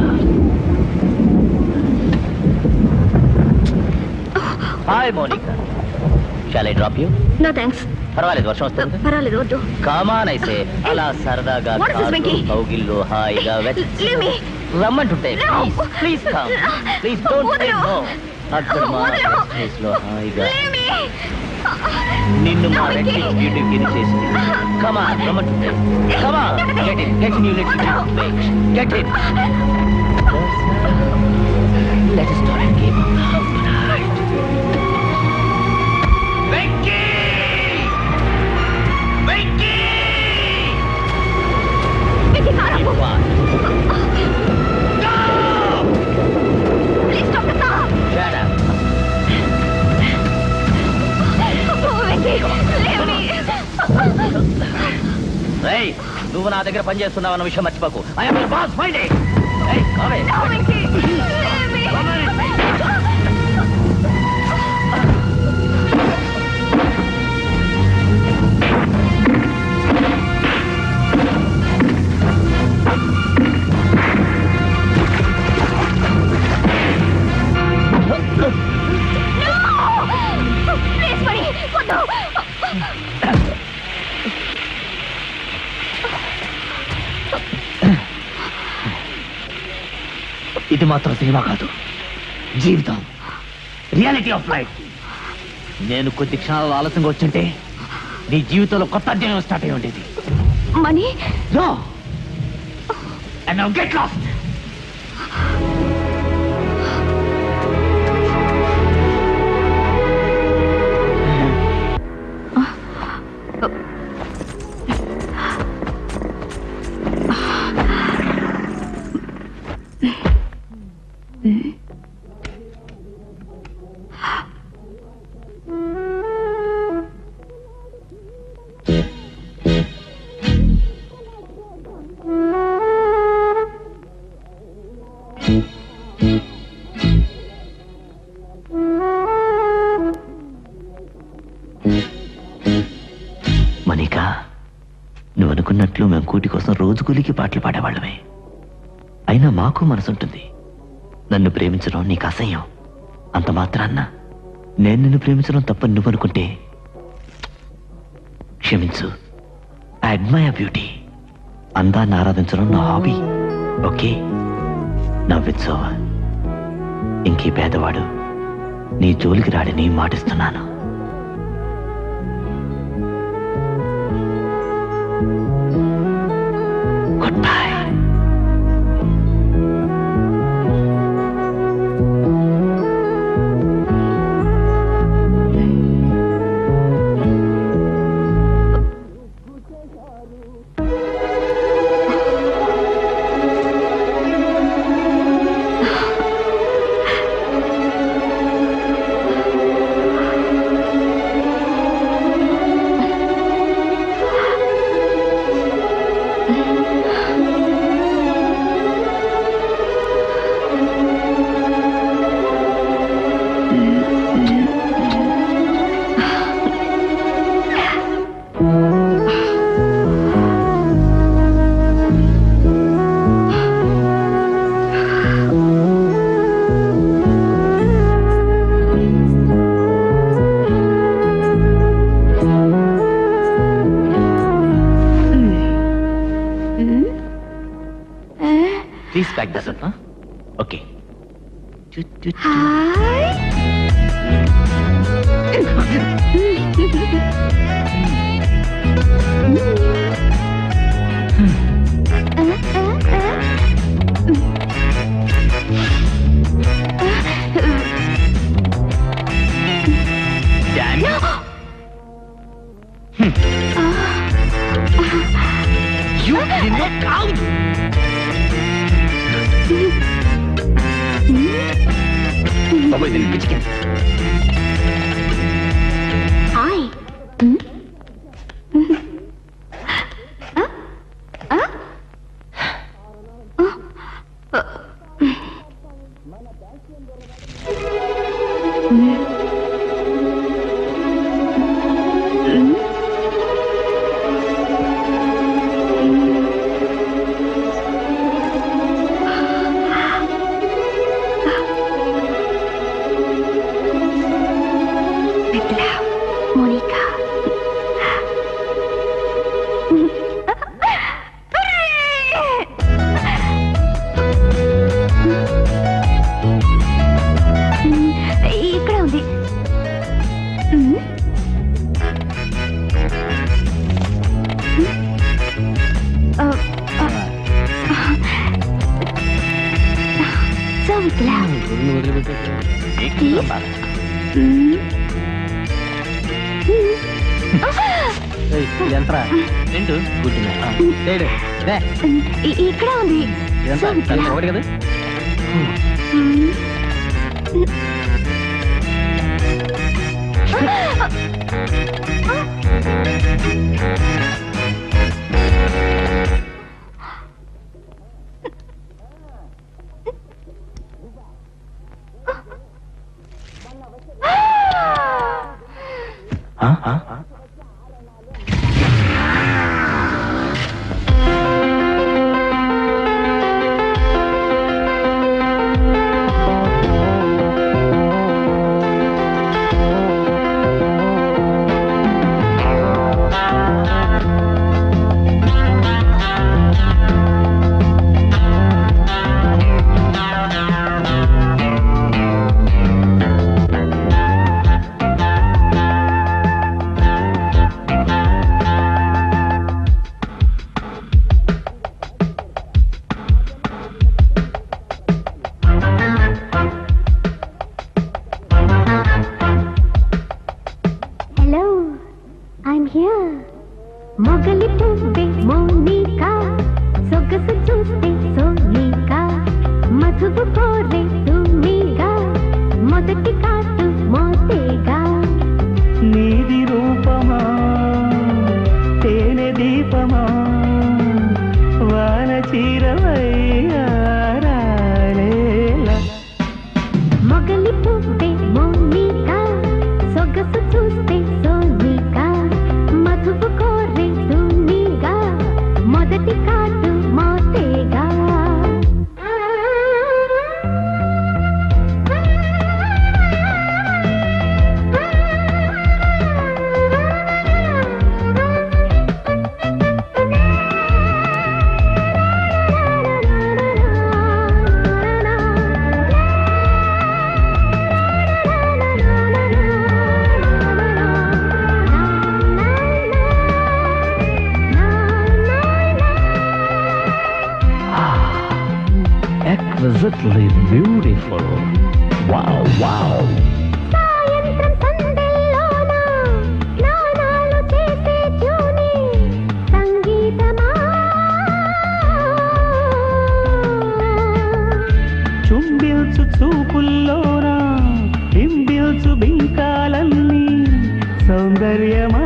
Speaker 13: hi Monica shall I drop you
Speaker 4: no thanks
Speaker 13: పర్వాలేదు వర్షం వస్తుంది
Speaker 4: పర్వాలేదు వద్దు
Speaker 13: కామాన్ అయితే అలా సరదాగా
Speaker 4: What is this,
Speaker 13: కారులో,
Speaker 4: Venky?
Speaker 13: కౌగిల్లో హాయిగా వెచ్
Speaker 4: Leave me.
Speaker 13: రమ్మంటుంటే
Speaker 4: No.
Speaker 13: Please please come please don't say
Speaker 4: వదలు.
Speaker 13: నో అక్కడ మా
Speaker 4: వదలు.
Speaker 13: ప్లేస్ లో హాయిగా
Speaker 4: Leave me.
Speaker 13: నిన్ను మా
Speaker 4: No,
Speaker 13: రెడ్
Speaker 4: Venky.
Speaker 13: బ్యూటీ కింద చేసింది కమాన్ రమ్మంటుంటే come on get in get in you let wait get in let us start a game of love tonight
Speaker 11: Venky Venky
Speaker 4: Venky, car ఆపు. Please stop the car.
Speaker 13: Shut up.
Speaker 4: Oh, Venky, leave me.
Speaker 13: రేయ్ నువ్వు నా దగ్గర పని చేస్తున్నావు అన్న విషయం మర్చిపోకు I am your boss find it ఏయ్ కావే
Speaker 4: No, Venky, leave me. No! Please, buddy, వద్దు.
Speaker 13: ఇది మాత్రం సినిమా కాదు జీవితం రియాలిటీ ఆఫ్ లైఫ్ నేను కొద్ది క్షణాలు ఆలస్యంగా వచ్చుంటే నీ జీవితంలో కొత్త అధ్యాయం స్టార్ట్ అయి ఉండేది
Speaker 4: money
Speaker 13: no and now get lost Monica నువ్వు అనుకున్నట్లు మేము కూటి కోసం రోజు కూలికి పాటలు పాడేవాళ్ళమే అయినా మాకు మనసుంటుంది నన్ను ప్రేమించడం నీకు అసహ్యం అంత మాత్రాన్న నేను నిన్ను ప్రేమించడం తప్పని నువ్వు అనుకుంటే క్షమించు ఐ అడ్మైర్ బ్యూటీ అందాన్ని ఆరాధించడం నా హాబీ ఓకే నవ్వించోవా ఇంకీ పేదవాడు నీ జోలికి రాడని మాటిస్తున్నాను గుడ్ బై
Speaker 4: ఆ
Speaker 13: please pack this up okay You did not count. బాబాయ్ దీన్ని పిచ్చికి
Speaker 4: హాయ్ మోనికా ఇక్కడ ఉంది సౌమిత్ర
Speaker 12: ఎంతరా రెండు గుడ్ ఏడు రే
Speaker 3: ఇక్కడ ఉంది
Speaker 12: ఇదంతా తల ఒకటి కదా
Speaker 19: హలో ఐమ్ హియర్ మొగలి పువ్వే మోనికా సొగసు చూస్తే సోనికా మధువు కోరే తుమ్మిగా మొదటి కాటు మోతేగా
Speaker 18: నీది రూపమా తేనె దీపమా వాన చీరవయ్యారాలేలా
Speaker 19: మొగలి పువ్వే మోనికా సొగసు చూస్తే సోనికా మధువు కోరే తుమ్మిగా మొదటి కాటు మోతేగా
Speaker 18: Exquisitely beautiful. Wow, wow.
Speaker 19: సాయంత్రం సందెల్లోన స్నానాలు చేసే జూని సంగీతమా
Speaker 18: చుంబిల్చు చూపుల్లోనా బింబిల్చు బింకాలన్నీ సౌందర్యమా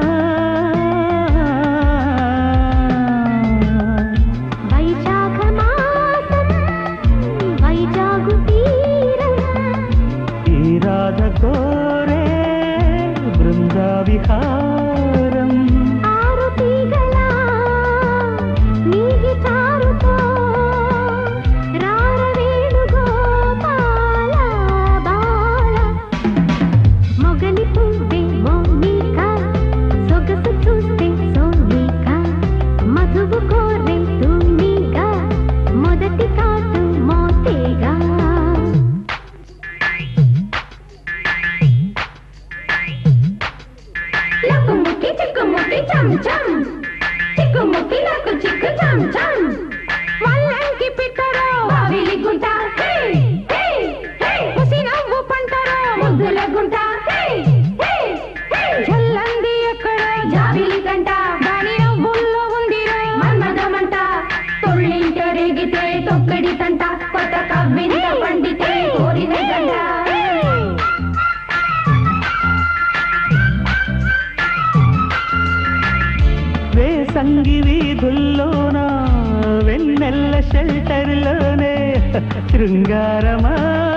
Speaker 19: వైశాఖ మాసం వైజాగు తీరం
Speaker 18: ఈ రాధ కోరే బృందా విహారం
Speaker 19: ఆరు తీగల నీగి చారుతో రారవేణు గోపాల బాల మొగలి పువ్వే మోనికా సొగసు చూస్తే సోనికా మధువు కోరే తుమ్మిగా మొదటి కాటు ముడి చం చం చిక్కు ముక్కి నాకు చిక్కు చం చం వల్లంకి పిట్టరో బావిలి గుంట హే, హే, హే. ముసి నవ్వు పంటరో ముద్దుల గుంట హే, హే, హే. చల్లంది ఎక్కడో జాబిలి కంట దాని నవ్వుల్లో ఉందిరో మన్మదమంట తొళ్ళింట రేగితే తొక్కడి తంట కొత్త కవ్వింత పండితే కోరిన గంట
Speaker 18: వేసంగి వీధుల్లోన వెన్నెల్ల షెల్టర్లోనే శృంగారమా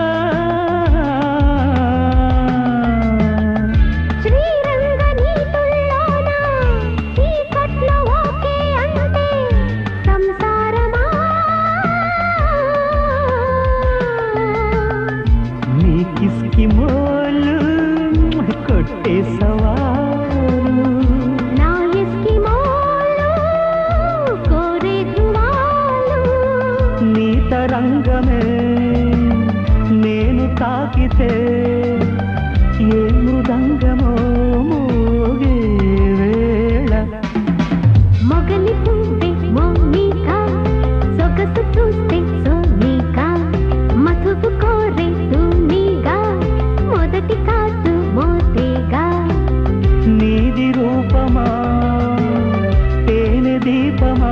Speaker 19: శ్రీరంగ నీతుల్లోన చీకట్లో ఓకే అంటే సంసారమా
Speaker 18: నీ కిస్కి మోలు కొట్టే సవాలు
Speaker 19: నా ఎస్కిమోలు కోరే ధువాలు
Speaker 18: నీ తరంగమే నేను తాకితే ఏ మృదంగమో మోగే వేళ
Speaker 19: మొగలి పువ్వే మోనిక సొగసు చూస్తే సోనిక మధువు కోరే తూనిగా మొదటి కాటు మోతేగా
Speaker 18: నీది రూపమా తేనె దీపమా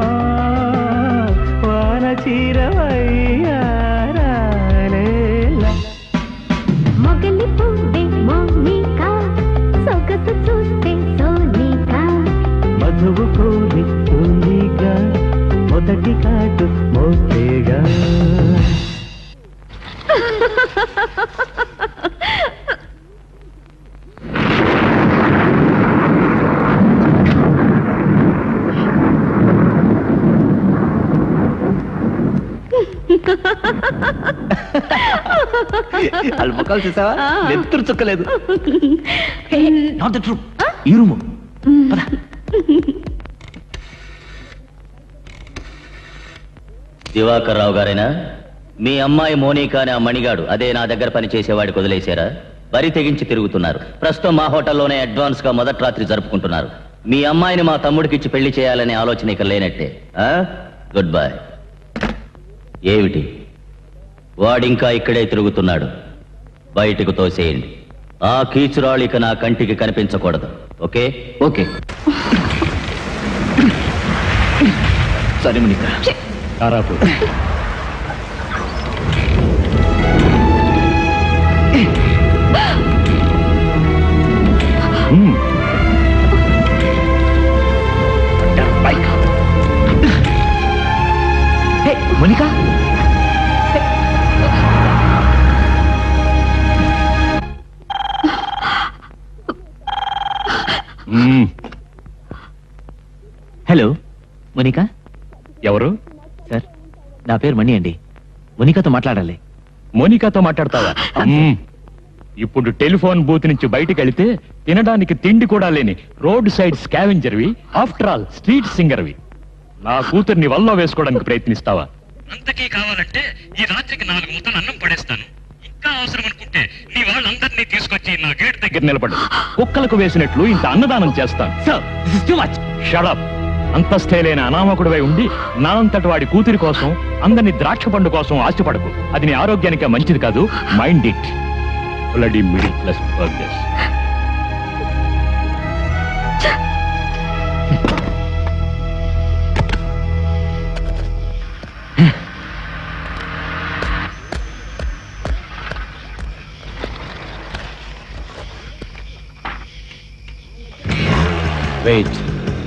Speaker 18: వాన చీరవయ్యారాలేలా
Speaker 19: మొగలి పువ్వే మోనిక సొగసు చూస్తే సోనిక
Speaker 18: మధువు కోరి తూనిగా మొదటి కాటు మోతేగా
Speaker 13: వాళ్ళ ముఖాలు చూసావా నెత్తురు చుక్కలేదు నాట్ ద ట్రూ
Speaker 2: ఈ రూము దివాకర్ రావు గారేనా మీ అమ్మాయి మోనికా అనే ఆ మణిగాడు అదే నా దగ్గర పనిచేసేవాడికి వదిలేశారా వరి తెగించి తిరుగుతున్నారు ప్రస్తుతం మా హోటల్లోనే అడ్వాన్స్ గా మొదటి రాత్రి జరుపుకుంటున్నారు మీ అమ్మాయిని మా తమ్ముడికి ఇచ్చి పెళ్లి చేయాలనే ఆలోచన ఇక లేనట్టే గుడ్ బై ఏమిటి వాడింకా ఇక్కడే తిరుగుతున్నాడు బయటకు తోసేయండి ఆ కీచురాళ్ళు ఇక నా కంటికి కనిపించకూడదు ఓకే ఓకే
Speaker 13: సరే మనిక
Speaker 2: కారాపు
Speaker 13: మనిక హలో మోనిక
Speaker 14: ఎవరు
Speaker 13: సార్ నా పేరు మణి అండి మోనికతో మాట్లాడాలి
Speaker 14: మోనికాతో మాట్లాడతావా మ్మ్. ఇప్పుడు టెలిఫోన్ బూత్ నుంచి బయటికి వెళితే తినడానికి తిండి కూడా లేని రోడ్ సైడ్ స్కావెంజర్వి ఆఫ్టర్ ఆల్ స్ట్రీట్ సింగర్వి నా కూతుర్ని వల్ల వేసుకోవడానికి ప్రయత్నిస్తావా
Speaker 20: అంతకీ కావాలంటే ఈ రాత్రికి నాలుగు ముద్దలు అన్నం పడేస్తాను ఇంకా అవసరం అనుకుంటే నీ వాళ్ళందరినీ తీసుకొచ్చి నా గేట్ దగ్గర
Speaker 14: దగ్గర నిలబడు కుక్కలకు వేసినట్లు ఇంత అన్నదానం చేస్తాను షడప్ అంతస్థే లేని అనామకుడివై ఉండి నా అంతటి వాడి కూతురి కోసం అందరిని ద్రాక్ష పండు కోసం ఆశపడకు అది నీ ఆరోగ్యానికి మంచిది కాదు mind it bloody middle class burgers
Speaker 5: wait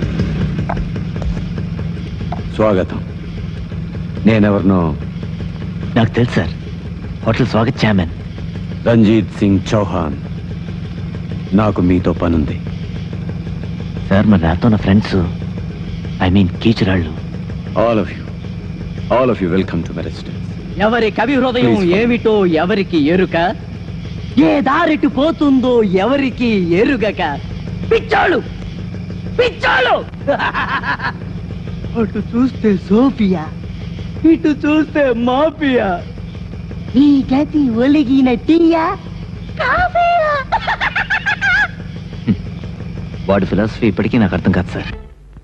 Speaker 5: స్వాగతం నేనెవరినో
Speaker 13: నాకు తెలుసు sir hotel Swagat chairman
Speaker 5: Ranjit Singh Chauhan నాకు మీతో పనుంది
Speaker 13: సార్ మరి నాతో నా ఫ్రెండ్స్ ఐ మీన్ కీచురాళ్ళు
Speaker 5: all of you all of you welcome to my residence
Speaker 12: ఎవరి కవి హృదయం
Speaker 5: Please.
Speaker 12: ఏమిటో ఎవరికి ఎరుక ఏ దారిటి పోతుందో ఎవరికి ఎరుగక పిచ్చాళ్ళు పిచ్చాళ్ళు అటు చూస్తే సోఫియా ఇటు చూస్తే మాఫియా ఈ గతి ఒలిగిన టీయా కాఫీయా
Speaker 13: వాడి ఫిలాసఫీ ఇప్పటికీ నాకు అర్థం కాదు sir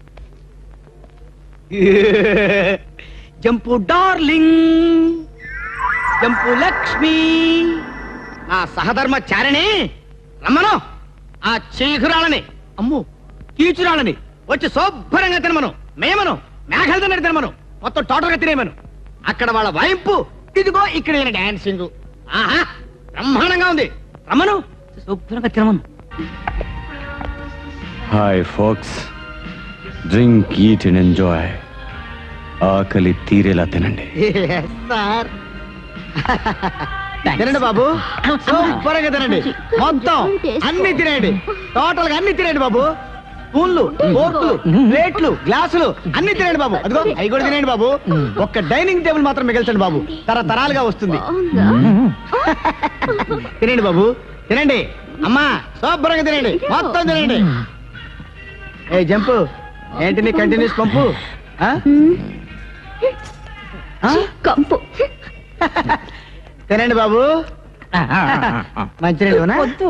Speaker 12: jump darling jump Lakshmi నా సహధర్మ చారిణి రమ్మను ఆ చీకురాళ్ళని అమ్ము కీచురాళ్ళని వచ్చి శుభ్రంగా తినమను మేమను మేఘాలు తిన్నట్టు తినమను మొత్తం టోటల్గా తినేమను అక్కడ వాళ్ళ వాయింపు ఇదిగో ఇక్కడ ఈయన డాన్సింగ్ ఆహా బ్రహ్మాండంగా ఉంది రమ్మను శుభ్రంగా తినమను
Speaker 15: hi folks drink eat and enjoy ఆకలి తీరేలా తినండి
Speaker 12: సార్ తినండి బాబు సూపర్గా తినండి మొత్తం అన్ని తినేయండి టోటల్ గా అన్ని తినేయండి బాబు స్పూన్లు ఫోర్కులు ప్లేట్లు గ్లాసులు అన్ని తినేయండి బాబు అదిగో అవి కూడా తినేయండి బాబు ఒక్క డైనింగ్ టేబుల్ మాత్రం మిగిల్చండి బాబు తరతరాలుగా వస్తుంది తినండి బాబు తినండి అమ్మా శుభ్రంగా తినండి మొత్తం తినండి ఏ జంపు ఏంటి నీ కంటిన్యూస్ పంపు ఆ? ఆ?
Speaker 4: కంపు
Speaker 12: తినండి బాబు మంచినీళ్ళు
Speaker 17: వద్దు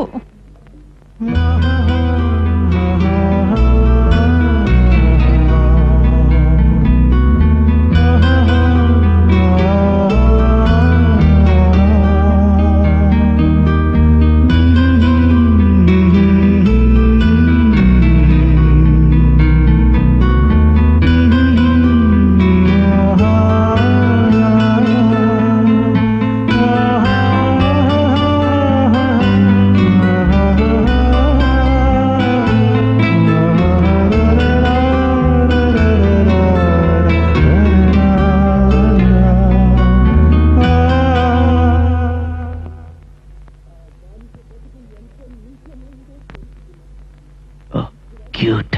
Speaker 13: క్యూట్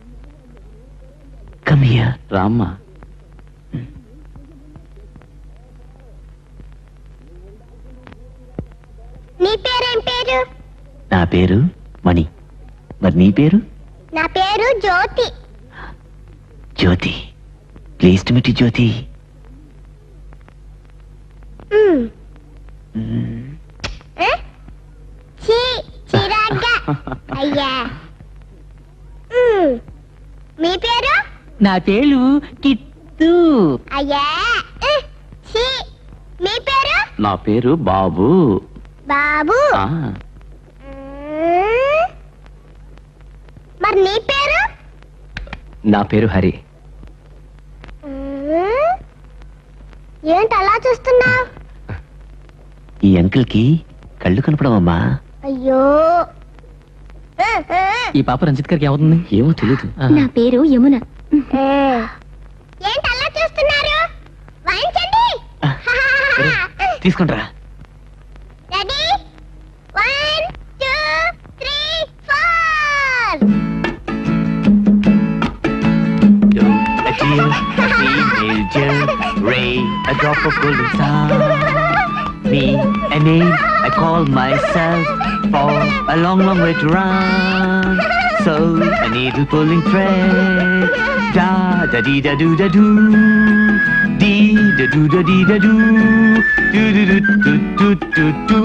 Speaker 13: కమ్ హియర్
Speaker 6: రామ్మా
Speaker 21: నీ పేరేం పేరు
Speaker 13: నా పేరు మణి మరి నీ పేరు
Speaker 21: నా పేరు Jyoti
Speaker 13: Jyoti please to meet Jyoti
Speaker 21: మ్. ఏ? ఛీ, చిరాగ్గా. అయ్యా మ్. మీ పేరు
Speaker 17: నా పేరు కిట్టు
Speaker 21: అయ్యా ఏ, ఛీ. మీ పేరు
Speaker 6: నా పేరు బాబు
Speaker 21: బాబు
Speaker 6: ఆ,
Speaker 21: మ్. మరి నీ పేరు
Speaker 13: నా పేరు హరి
Speaker 21: మ్. ఏంటి అలా చూస్తున్నావు
Speaker 13: ఈ అంకుల్ కి కళ్ళు కనపడమమ్మా
Speaker 21: అయ్యో ఏ, ఏ.
Speaker 13: ఈ పాప రంజిత్ గారికి ఏమవుతుంది ఏమో తెలియదు
Speaker 4: నా పేరు యమున
Speaker 21: ఏంటి అలా చూస్తున్నారు వాయించండి
Speaker 13: తీసుకుంటారా
Speaker 21: ready one two three four
Speaker 13: A dear female gel, ray, a drop of golden sun. Me, a name I call myself for a long, long way to run. So, a needle pulling thread. Da da dee da do da do. Dee da do da dee da do. Do do do do do do do.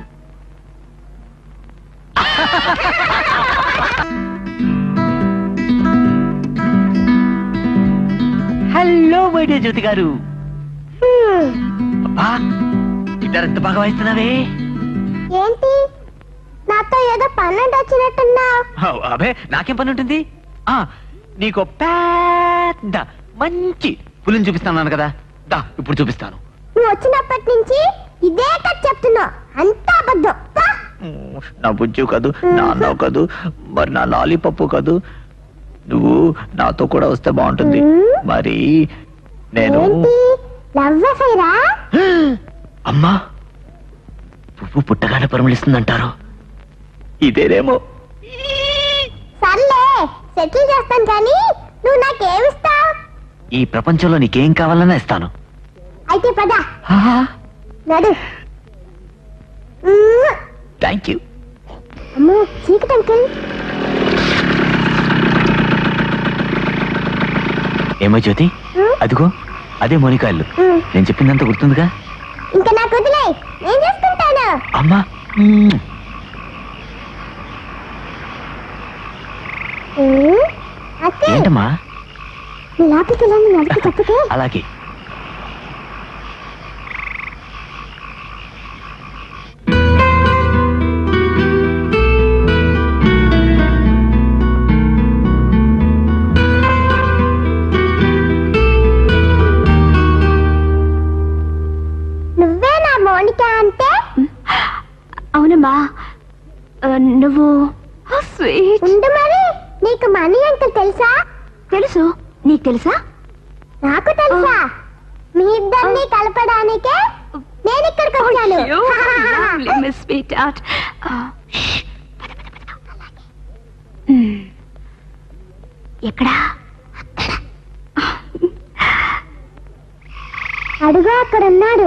Speaker 13: Hello వైడే జ్యోతి గారు అబ్బా guitar ఎంత బాగా వాయిస్తున్నావే
Speaker 21: ఏంటి నాతో ఏదో పన్నెండు వచ్చినట్టున్నావు
Speaker 13: హ, అబే నాకేం పని ఉంటుంది ఆ నీకు పెద్ద మంచి పులిని చూపిస్తాను కదా దా ఇప్పుడు చూపిస్తాను
Speaker 21: నువ్వు వచ్చినప్పటి నుంచి ఇదే కథ చెప్తున్నావు అంతా అబద్ధం పా.
Speaker 13: నా బుజ్జు కాదు నా అన్నావు కాదు మరి నా లాలీపప్పు కాదు నువ్వు నాతో కూడా వస్తే బాగుంటుంది మరి నేను
Speaker 21: ఏంటి లవ్ అఫైరా
Speaker 13: అమ్మా పువ్వు పుట్టగానే పరిమళిస్తుందంటారు ఇదేనేమో
Speaker 21: సర్లే సెటిల్ చేస్తాను కానీ నువ్వు నాకేమిస్తావు
Speaker 13: ఈ ప్రపంచంలో నీకేం కావాలన్నా ఇస్తాను
Speaker 21: అయితే పద నడు మ్మ్.
Speaker 13: థ్యాంక్ యూ
Speaker 21: అమ్మో చీకటి అంకుల్
Speaker 13: ఏమో జ్యోతి అదిగో అదే మోనికా ఇల్లు నేను చెప్పిందంత గుర్తుందిగా
Speaker 21: ఇంకా నాకు వదిలే నేను చేసుకుంటాను
Speaker 13: అమ్మా మ్మ్.
Speaker 21: అక్కే
Speaker 13: ఏంటమ్మా
Speaker 21: నీ లోపలికి వెళ్ళని నడిపి చెప్పకే
Speaker 13: అలాగే
Speaker 21: నువ్వే నా మోనిక అంటే
Speaker 4: అవునమ్మా ఆ, నువ్వు స్వీట్
Speaker 21: ఉండు మరి నీకు మనీ అంకుల్ తెలుసా
Speaker 4: తెలుసు నీకు తెలుసా
Speaker 21: నాకు తెలుసా మీ ఇద్దరిని కలపడానికే నేను ఇక్కడికి వచ్చాను
Speaker 4: మిస్ స్వీట్ ఆర్ట్ ఎక్కడా
Speaker 21: అడుగు అక్కడ ఉన్నాడు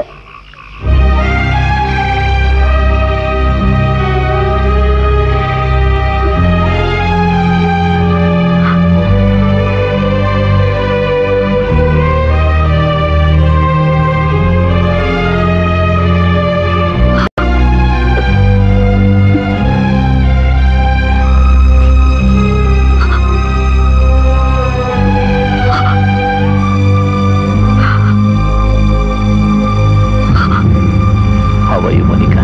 Speaker 13: హవయు మనిక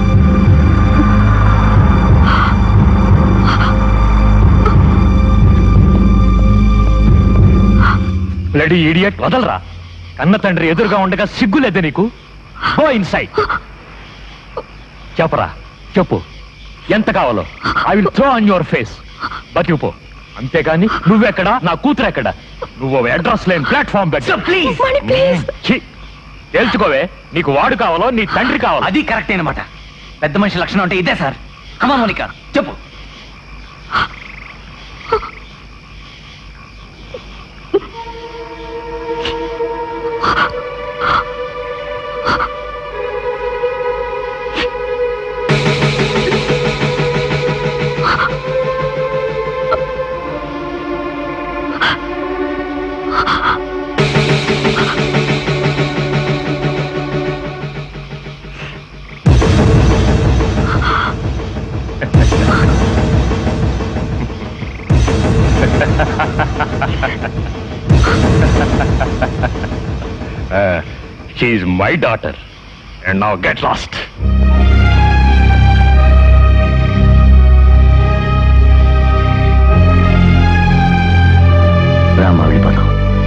Speaker 14: బ్లడీ ఇడియట్ వదలరా కన్న తండ్రి ఎదురుగా ఉండగా సిగ్గులేదే నీకు గో ఇన్సైడ్ చెప్పరా చెప్పు ఎంత కావాలో I will throw on your face బతికిపో అంతేగాని నువ్వెక్కడ నా కూతురు ఎక్కడ నువ్వు అడ్రస్ లేని ప్లాట్ఫామ్
Speaker 6: ప్లీజ్
Speaker 14: తేల్చుకోవే నీకు వాడు కావాలో నీ తండ్రి కావాలో
Speaker 6: అది కరెక్ట్ అనమాట పెద్ద మనిషి లక్షణం అంటే ఇదే సార్ కమా మోనిక చెప్పు
Speaker 14: she my daughter and now get lost
Speaker 13: Rama వెళ్ళిపోదాం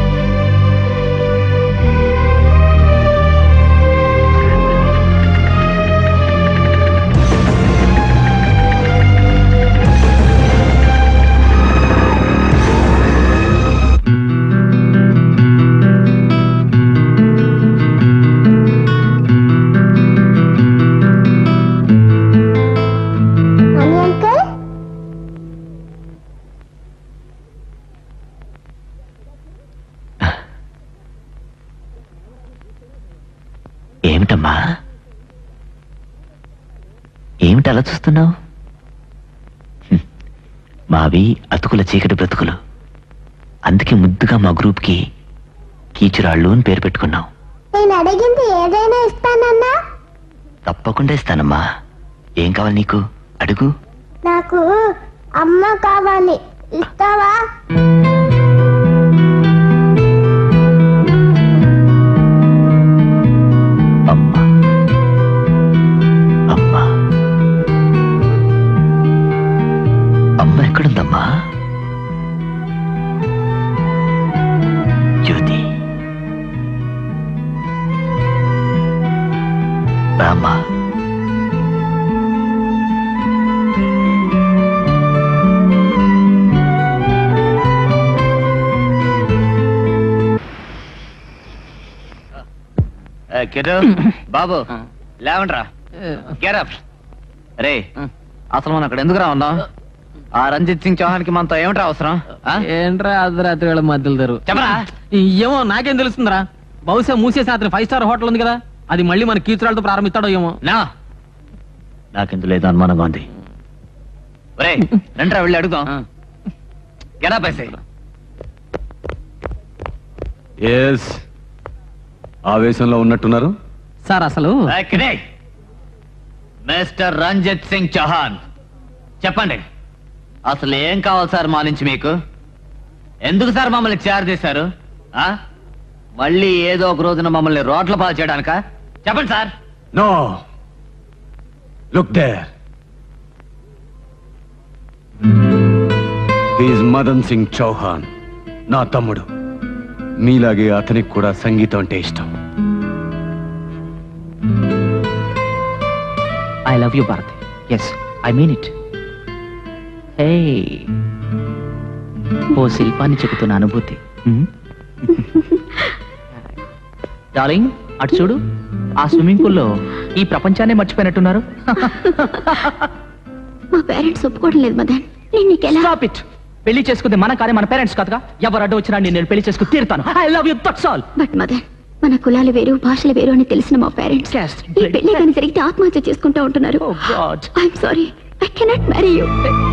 Speaker 21: మనీ అంకుల్
Speaker 13: ఏమిటమ్మా ఏమిటి అలా చూస్తున్నావు హ్మ్. మావి అతుకుల చీకటి బ్రతుకులు అందుకే ముద్దుగా మా గ్రూప్కి కీచురాళ్ళు అని పేరు పెట్టుకున్నాం
Speaker 21: నేను అడిగింది ఏదైనా ఇస్తానన్నా
Speaker 13: తప్పకుండా ఇస్తానమ్మా ఏం కావాలి నీకు అడుగు
Speaker 21: నాకు అమ్మ కావాలి ఇస్తావా
Speaker 13: అమ్మా అమ్మా అమ్మ ఎక్కడుందమ్మా జ్యోతి రామ్మా
Speaker 6: కిరు బాబు లేవండ్రా గెరప్ రే అసలు మనం అక్కడ ఎందుకు రా ఉన్నాం ఆ రంజిత్ సింగ్ చౌహాన్ కి మనతో ఏమిట్రా అవసరం ఆ?
Speaker 7: ఏంట్రా అర్ధరాత్రి వేళ మధ్యలో తెరు
Speaker 6: చెప్పరా
Speaker 7: ఏమో నాకేం తెలుస్తుందిరా బహుశా మూసేసి అతని ఫైవ్ స్టార్ హోటల్ ఉంది కదా అది మళ్ళీ మన కీచురాలతో ప్రారంభిస్తాడో ఏమో
Speaker 6: నా
Speaker 13: నాకెందుకు లేదు అనుమానంగా ఉంది
Speaker 6: ఒరే రండ్రా వెళ్ళి అడుగుదాం గెరా పైసే
Speaker 5: ఎస్ ఆవేశంలో ఉన్నట్టున్నారు
Speaker 7: సార్ అసలు
Speaker 6: మిస్టర్ రంజిత్ సింగ్ చౌహాన్ చెప్పండి అసలు ఏం కావాలి సార్ మా నుంచి మీకు ఎందుకు సార్ మమ్మల్ని చేరదీశారు ఆ? మళ్ళీ ఏదో ఒక రోజున మమ్మల్ని రోడ్ల పాలు చేయడానిక చెప్పండి sir
Speaker 5: no look there is Madan Singh Chauhan నా తమ్ముడు మీలాగే అతనికి కూడా సంగీతం అంటే ఇష్టం
Speaker 17: I love you Bharati yes I mean it hey ఓ శిల్పాన్ని చెబుతున్న అనుభూతి డార్లింగ్ అటు చూడు ఆ స్విమ్మింగ్ పూల్లో ఈ ప్రపంచాన్ని మర్చిపోయినట్టున్నారు
Speaker 4: మా పేరెంట్స్ ఒప్పుకోవడం లేదు మదన్ నేను నీకెలా
Speaker 17: స్టాప్ ఇట్ పెళ్లి చేసుకుంది మన కానీ మన పేరెంట్స్ కాదుగా ఎవరు అడ్డు వచ్చినా నేను పెళ్లి చేసుకుని తీరుతాను I love you that's all
Speaker 4: but Madan మన కులాలు వేరు భాషలు వేరు అని తెలిసిన మా పేరెంట్స్ ఈ పెళ్లి కానీ జరిగితే ఆత్మహత్య చేసుకుంటా ఉంటున్నారు I'm sorry I cannot marry you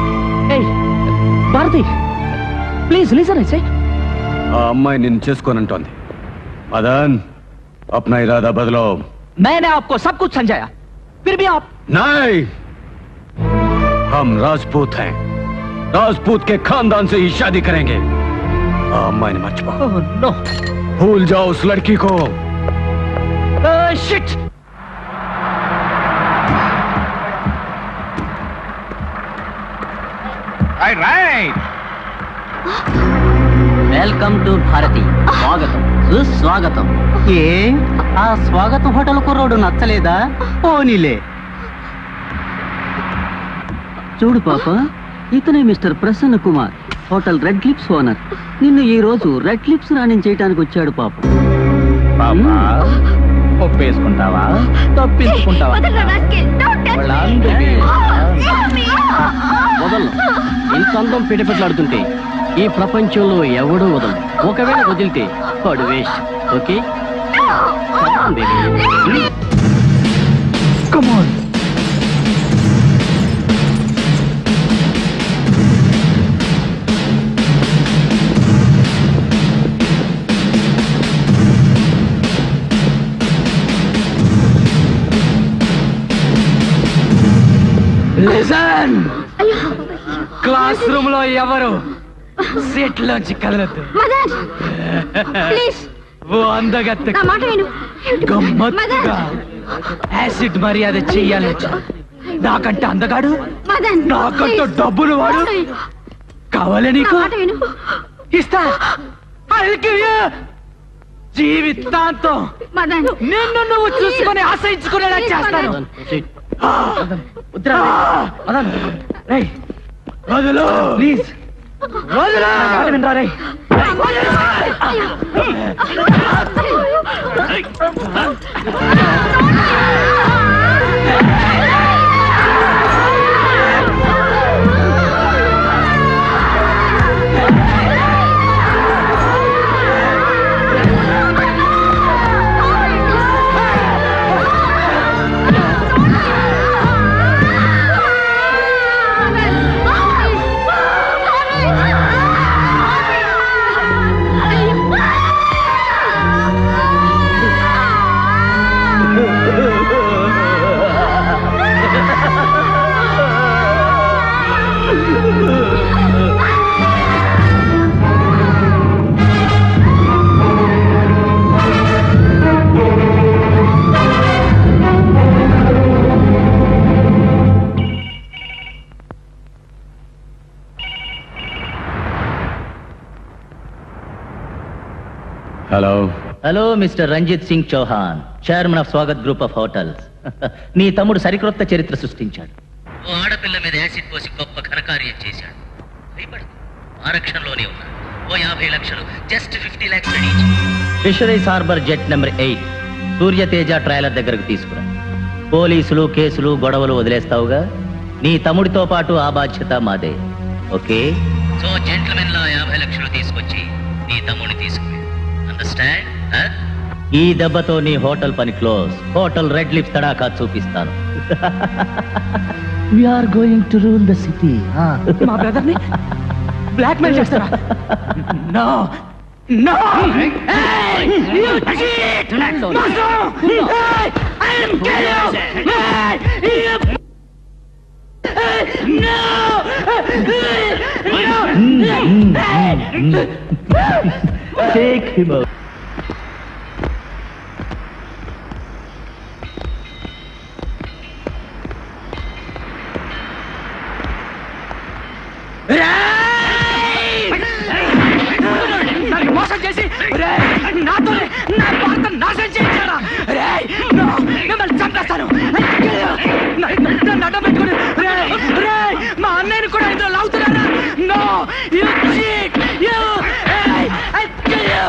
Speaker 17: Bharati please listen I say
Speaker 5: ఆ అమ్మాయి నిన్ను చేసుకోనంటోంది మదన్ అప్నా ఇరాదా బదలో
Speaker 17: मैंने आपको सब कुछ समझाया फिर भी आप
Speaker 5: नहीं हम राजपूत हैं राजपूत के खानदान से ही शादी करेंगे ఆ అమ్మాయిని మర్చిపో
Speaker 17: नो
Speaker 5: भूल जाओ उस लड़की को
Speaker 17: shit
Speaker 6: right right welcome to Bharati స్వాగతం సుస్వాగతం
Speaker 15: ఏ ఆ స్వాగతం హోటల్ కుర్రోడు నచ్చలేదా పోనీలే చూడు పాప ఇతనే mister Prasanna Kumar hotel red clips owner నిన్ను ఈ రోజు రెడ్ క్లిప్స్ రాణింగ్ చేయడానికి వచ్చాడు పాప
Speaker 17: పాపా ఒప్పేసుకుంటావా తప్పించుకుంటావా వాళ్ళందరికీ
Speaker 15: వదలను ఇంత అందం పిటపెట్లాడుతుంటే ఈ ప్రపంచంలో ఎవడూ వదలడు ఒకవేళ వదిలితే వాడు waste okay
Speaker 17: come on
Speaker 7: listen class room లో ఎవరు సీట్ లోంచి కదలద్దు
Speaker 4: మదన్ ప్లీజ్
Speaker 7: ఓ అందగత్త
Speaker 4: నా మాట విను
Speaker 7: గమ్మత్తుగా యాసిడ్ మర్యాద చెయ్యాలి నాకంటే అందగాడు
Speaker 4: మదన్
Speaker 7: నాకంటే డబ్బులు వాడు కావాలి నీకు
Speaker 4: మాట విను
Speaker 7: ఇస్తా I'll give you. జీవితాంతం
Speaker 4: మదన్
Speaker 7: నిన్ను నువ్వు చూసుకొని ఆశ్రయించుకునేలా చేస్తాను వద్దురా, మదన్. రేయ్, వదులు ప్లీజ్ వదులు మాట వినరా రేయ్.
Speaker 5: Hello
Speaker 17: hello mister Ranjit Singh Chauhan chairman of Swagat group of hotels నీ తమ్ముడు సరికొత్త చరిత్ర సృష్టించాడు
Speaker 9: ఓ ఆడపిల్ల మీద యాసిడ్ పోసి గొప్ప ఘనకార్యం చేశాడు భయపడదు ఆరక్షణలోనే ఉన్నా ఓ యాభై లక్షలు just fifty lakhs ready
Speaker 17: fisheries harbour jet number eight Suryateja trailer దగ్గరకు తీసుకురా పోలీసులు కేసులు గొడవలు వదిలేస్తావుగా నీ తమ్ముడితో పాటు ఆ బాధ్యత మాదే ఓకే
Speaker 9: సో జెంట్మెన్ లా యాభై లక్షలు తీసుకొచ్చి నీ తమ్ముడిని తీసుకుని అండర్స్టాండ్
Speaker 17: ఈ దెబ్బతో నీ హోటల్ పని క్లోజ్ హోటల్ రెడ్ లిప్స్ తడాకా చూపిస్తాను
Speaker 7: are going to rule the city మా బ్రదర్ ని బ్లాక్ మెయిల్ చేస్తారా no no you cheat I am kill you no
Speaker 17: Take him out.
Speaker 18: నన్ను మోసం చేసి రేయ్, నాతోనే నా భర్త నాశనం చేయించారా రేయ్, నో, మిమ్మల్ని చంపేస్తాను నన్ను నన్ను అడ్డం పెట్టుకుని రేయ్, రేయ్, మా అన్నయ్యని కూడా ఇందులో లాగుతున్నారా no you cheat you I kill you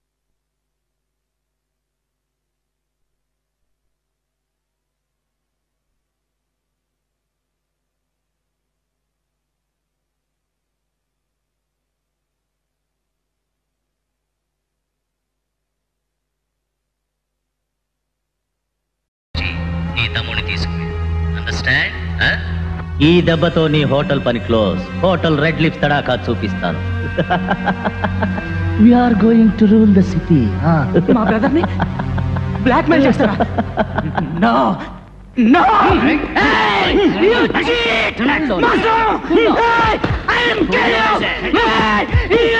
Speaker 9: నీ తమ్ముడిని తీసుకువెళ్ళు అండర్స్టాండ్
Speaker 17: ఈ దెబ్బతో నీ హోటల్ పని క్లోజ్ హోటల్ రెడ్ లిప్స్ తడాకా చూపిస్తాను
Speaker 18: are going to rule the city మా బ్రదర్ ని బ్లాక్ మెయిల్ చేస్తారా no no you cheat master I am kill you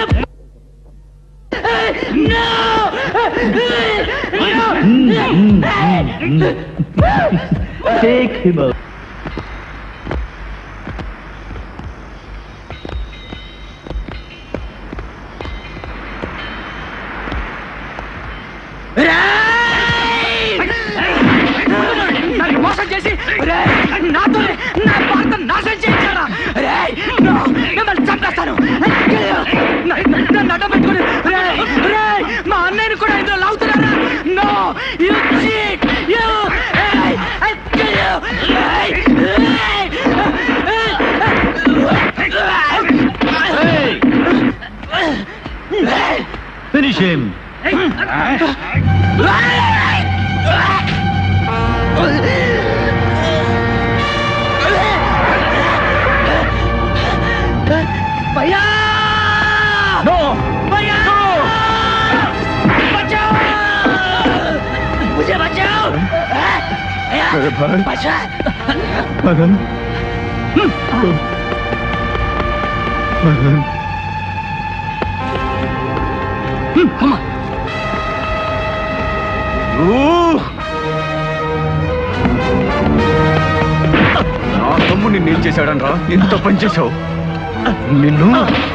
Speaker 17: Take him out.
Speaker 18: నన్ను మోసం చేసి రేయ్, నాతోనే నా భర్త నాశనం చేయించారా రేయ్, నో, మిమ్మల్ని చంపేస్తాను నన్ను నన్ను అడ్డం పెట్టుకుని రేయ్, రేయ్, మా అన్నయ్యని కూడా ఇందులో లాగుతున్నారా no you cheat you I kill you
Speaker 5: Finish him.
Speaker 18: भैया नो भैया बचाओ मुझे बचाओ भैया
Speaker 5: मेरे भाई।
Speaker 18: बचा
Speaker 5: मगन मगन
Speaker 18: come on
Speaker 5: నా తమ్ముడిని నేను చేశాడనరా ఎంత పని చేశావు నిన్ను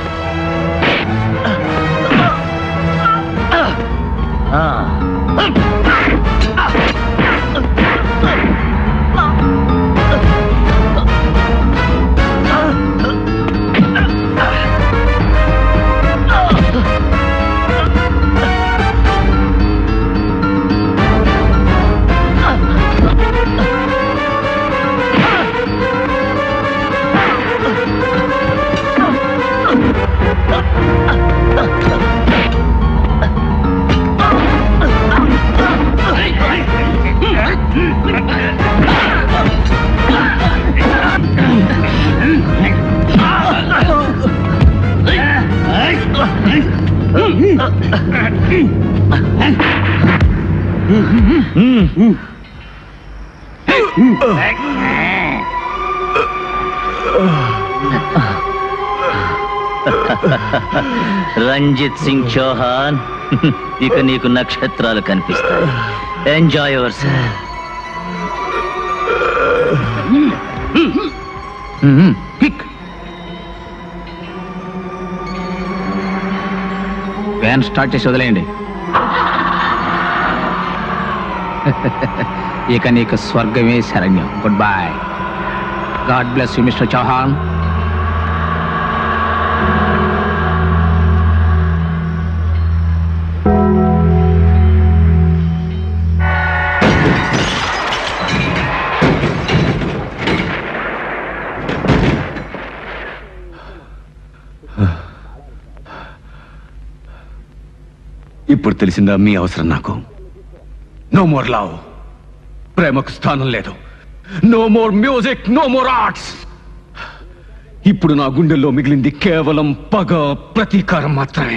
Speaker 17: రంజిత్ సింగ్ చౌహాన్ ఇక నీకు నక్షత్రాలు కనిపిస్తాయి enjoy your
Speaker 7: kick van start చేసి వదిలేయండి ఇక నీకు స్వర్గమే శరణ్యం good boy god bless you mister Chauhan
Speaker 5: ఇప్పుడు తెలిసిందా మీ అవసరం నాకు నో మోర్ లవ్ ప్రేమకు స్థానం లేదు no more music no more arts ఇప్పుడు నా గుండెల్లో మిగిలింది కేవలం పగ ప్రతీకారం మాత్రమే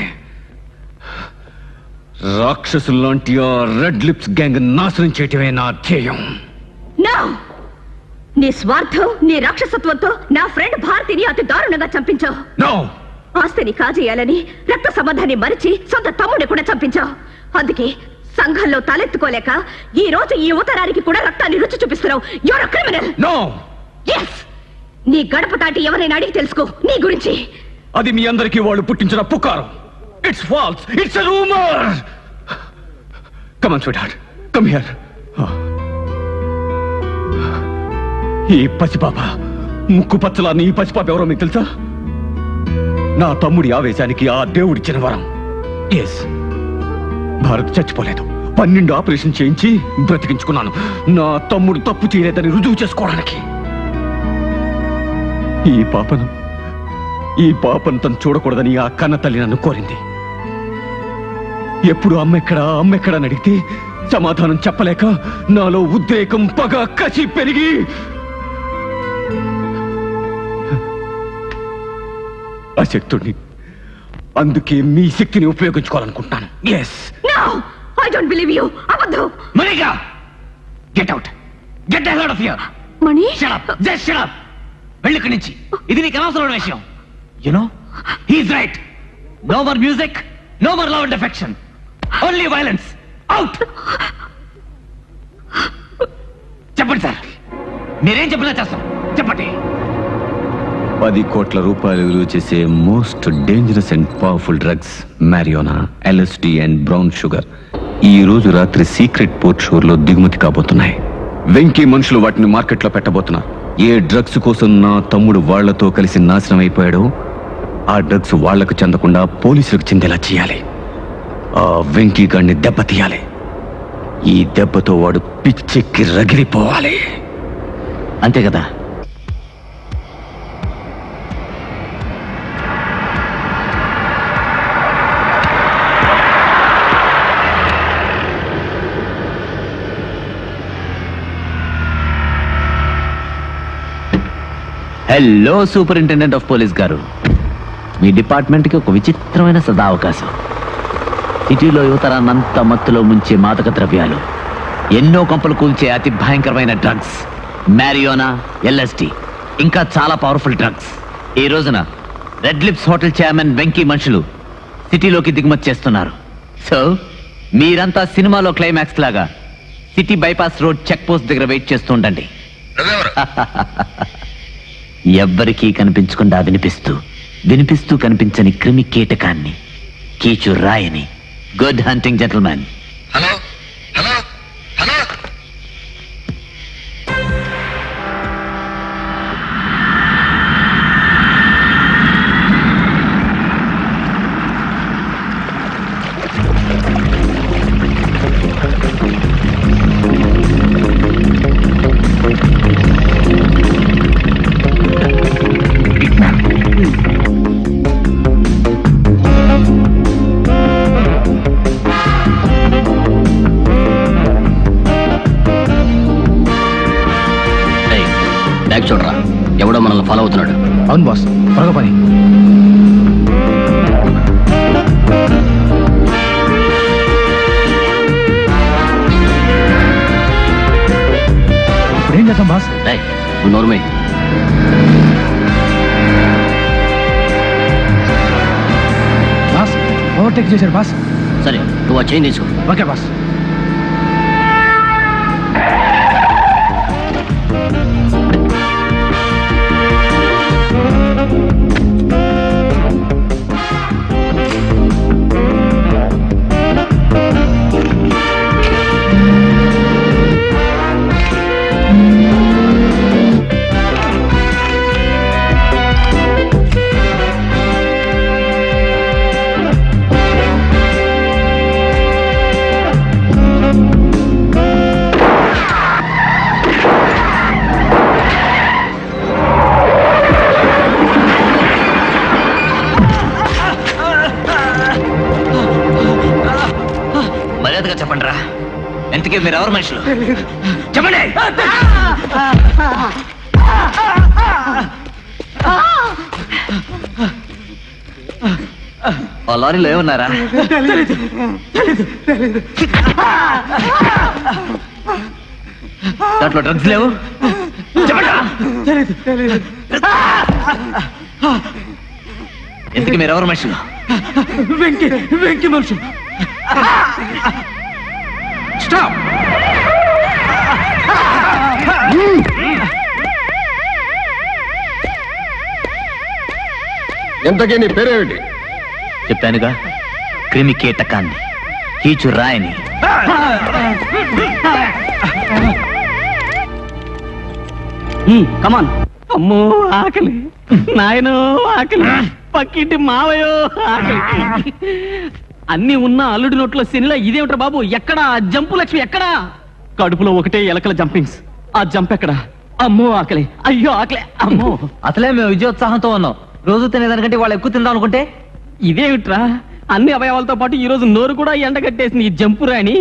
Speaker 5: రాక్షసుల్లాంటి ఆ రెడ్ లిప్స్ గ్యాంగ్ నాశనం చేయటమే నా ధ్యేయం
Speaker 3: నో నీ స్వార్థం నీ రాక్షసత్వంతో నా ఫ్రెండ్ భారతిని అతి దారుణంగా చంపించావు
Speaker 5: నో
Speaker 3: ఆస్తిని కాజేయాలని రక్త సంబంధాన్ని మరిచి సొంత తమ్ముడిని కూడా చంపించావు అందుకే సంఘంలో తలెత్తుకోలేక ఈ రోజు ఈ ఉత్తరానికి కూడా రక్తాన్ని రుచి చూపిస్తున్నావు యువర్ క్రిమినల్
Speaker 5: నో
Speaker 3: ఎస్ నీ గడప దాటి ఎవరైనా అడిగి తెలుసుకో నీ గురించి
Speaker 5: అది మీ అందరికీ వాళ్ళు పుట్టించిన పుకారం it's false it's rumour come on sweetheart come here ఈ పసిపాప ముక్కు పచ్చలాన్ని ఈ పసిపాప ఎవరో మీకు తెలుసా నా తమ్ముడి ఆవేశానికి ఆ దేవుడిచ్చిన వరం ఎస్ భారత్ చచ్చిపోలేదు పన్నెండు ఆపరేషన్ చేయించి బ్రతికించుకున్నాను నా తమ్ముడు తప్పు చేయలేదని రుజువు చేసుకోవడానికి ఈ పాపను ఈ పాపను తను చూడకూడదని ఆ కన్న తల్లి నన్ను కోరింది ఎప్పుడు అమ్మెక్కడా అమ్మెక్కడా అని అడిగితే సమాధానం చెప్పలేక నాలో ఉద్రేకం పగ కసి పెరిగి అశక్తుడిని అందుకే మీ శక్తిని ఉపయోగించుకోవాలనుకుంటున్నాను yes
Speaker 3: no I don't believe you అబద్ధం
Speaker 6: Monica get out get out of here
Speaker 3: Mani
Speaker 6: shut up just shut up వెళ్ళి ఇక్కడి నుంచి ఇది నీకు అనవసరమైన విషయం you know he's right no more music no more love and affection only violence out చెప్పండి sir మీరేం చెప్పినా చేస్తాం చెప్పండి
Speaker 5: పది కోట్ల రూపాయలు విలువ చేసే most dangerous and powerful drugs marijuana LSD and brown sugar ఈ రోజు రాత్రి సీక్రెట్ పోర్ట్ షోర్ లో దిగుమతి కాబోతున్నాయి వెంకీ మనుషులు వాటిని మార్కెట్లో పెట్టబోతున్నారు ఏ డ్రగ్స్ కోసం నా తమ్ముడు వాళ్లతో కలిసి నాశనం అయిపోయాడో ఆ డ్రగ్స్ వాళ్లకు చెందకుండా పోలీసులకు చెందేలా చేయాలి ఆ వెంకీ గాడిని దెబ్బతీయాలి ఈ దెబ్బతో వాడు పిచ్చెక్కి రగిలిపోవాలి
Speaker 6: అంతే కదా హలో సూపరింటెండెంట్ ఆఫ్ పోలీస్ గారు మీ డిపార్ట్మెంట్కి ఒక విచిత్రమైన సదావకాశం సిటీలో యువతరాన్నంతా మత్తులో ముంచే మాదక ద్రవ్యాలు ఎన్నో కంపలు కూల్చే అతి భయంకరమైన డ్రగ్స్ మ్యారియోనా ఎల్ఎస్డి ఇంకా చాలా పవర్ఫుల్ డ్రగ్స్ ఈ రోజున red lips hotel chairman Venky మనుషులు సిటీలోకి దిగుమతి చేస్తున్నారు సో మీరంతా సినిమాలో క్లైమాక్స్ లాగా city bypass road check post దగ్గర వెయిట్ చేస్తూ ఉండండి ఎవ్వరికీ కనిపించకుండా వినిపిస్తూ వినిపిస్తూ కనిపించని క్రిమి కీటకాన్ని కీచు రాయని గుడ్ హంటింగ్ జెంటల్మెన్
Speaker 16: బ్యాగ్ చూడరా ఎవడో మనల్ని ఫాలో అవుతున్నాడు
Speaker 1: అవును బాస్ త్వరగా పని ఇప్పుడు ఏం చేద్దాం బాస్
Speaker 16: నోర్మే
Speaker 1: బాస్ ఓవర్టేక్ చేశారు బాస్
Speaker 16: సరే నువ్వు ఆ చైన్ తీసుకో
Speaker 1: ఓకే బాస్
Speaker 6: మర్యాదగా చెప్పండి రా ఎంతకీ మీరు ఎవరు మనుషులు చెప్పండి ఆ లారీలో ఏమన్నారా దాంట్లో డ్రగ్స్ లేవు చెప్పండి
Speaker 12: తెలీదు తెలీదు
Speaker 6: ఎందుకు మీరు ఎవరు మనుషులు
Speaker 12: వెంకి వెంకి మనుషులు స్టాప్
Speaker 6: ఎంతకీ నీ పేరేమిటి చెప్పానుగా క్రిమి కీటకాన్ని కీచు రాయని
Speaker 12: కమాన్ అమ్మో ఆకలి నాయనో ఆకలి పక్కింటి మావయో ఆకలి అన్ని ఉన్న అల్లుడి నోట్లో శనిలా ఇదేమిట్రా బాబు ఎక్కడా జంపు లక్ష్మి ఎక్కడా కడుపులో ఒకటే ఎలకల జంపింగ్స్ ఆ జంప్ ఎక్కడా అమ్మో ఆకలి అయ్యో ఆకలి అమ్మో
Speaker 17: అసలే మేము విజయోత్సాహంతో ఉన్నాం రోజు తినేదానికంటే వాళ్ళు ఎక్కువ తిందాం అనుకుంటే
Speaker 12: ఇదేమిట్రా అన్ని అవయవాలతో పాటు ఈ రోజు నోరు కూడా ఎండగట్టేసింది ఈ జంపు రాని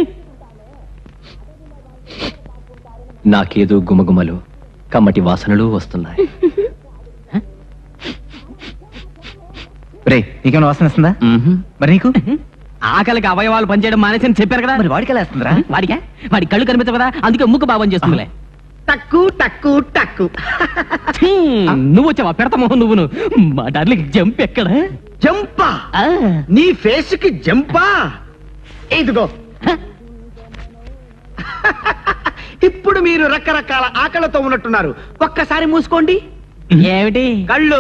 Speaker 16: నాకేదో గుమగుమలు కమ్మటి వాసనలు వస్తున్నాయి
Speaker 17: రే నీకేమైనా వాసన వస్తుందా మరి నీకు
Speaker 12: ఆకలికి అవయవాలు పనిచేయడం మానేసి చెప్పారు కదా మరి
Speaker 17: వాడికి ఎలా వస్తుందిరా
Speaker 12: వాడికా వాడి కళ్ళు కనిపించవు కదా అందుకే ముక్కు బాబం చేస్తుందిలే
Speaker 10: టక్కు టక్కు టక్కు
Speaker 12: నువ్వు వచ్చావా పెడతామో నువ్వును మా డార్లింగ్ జంప్ ఎక్కడ
Speaker 10: జంపా నీ ఫేస్ కి జంపా ఇదిగో ఇప్పుడు మీరు రకరకాల ఆకలితో ఉన్నట్టున్నారు ఒక్కసారి మూసుకోండి
Speaker 12: ఏమిటి
Speaker 10: కళ్ళు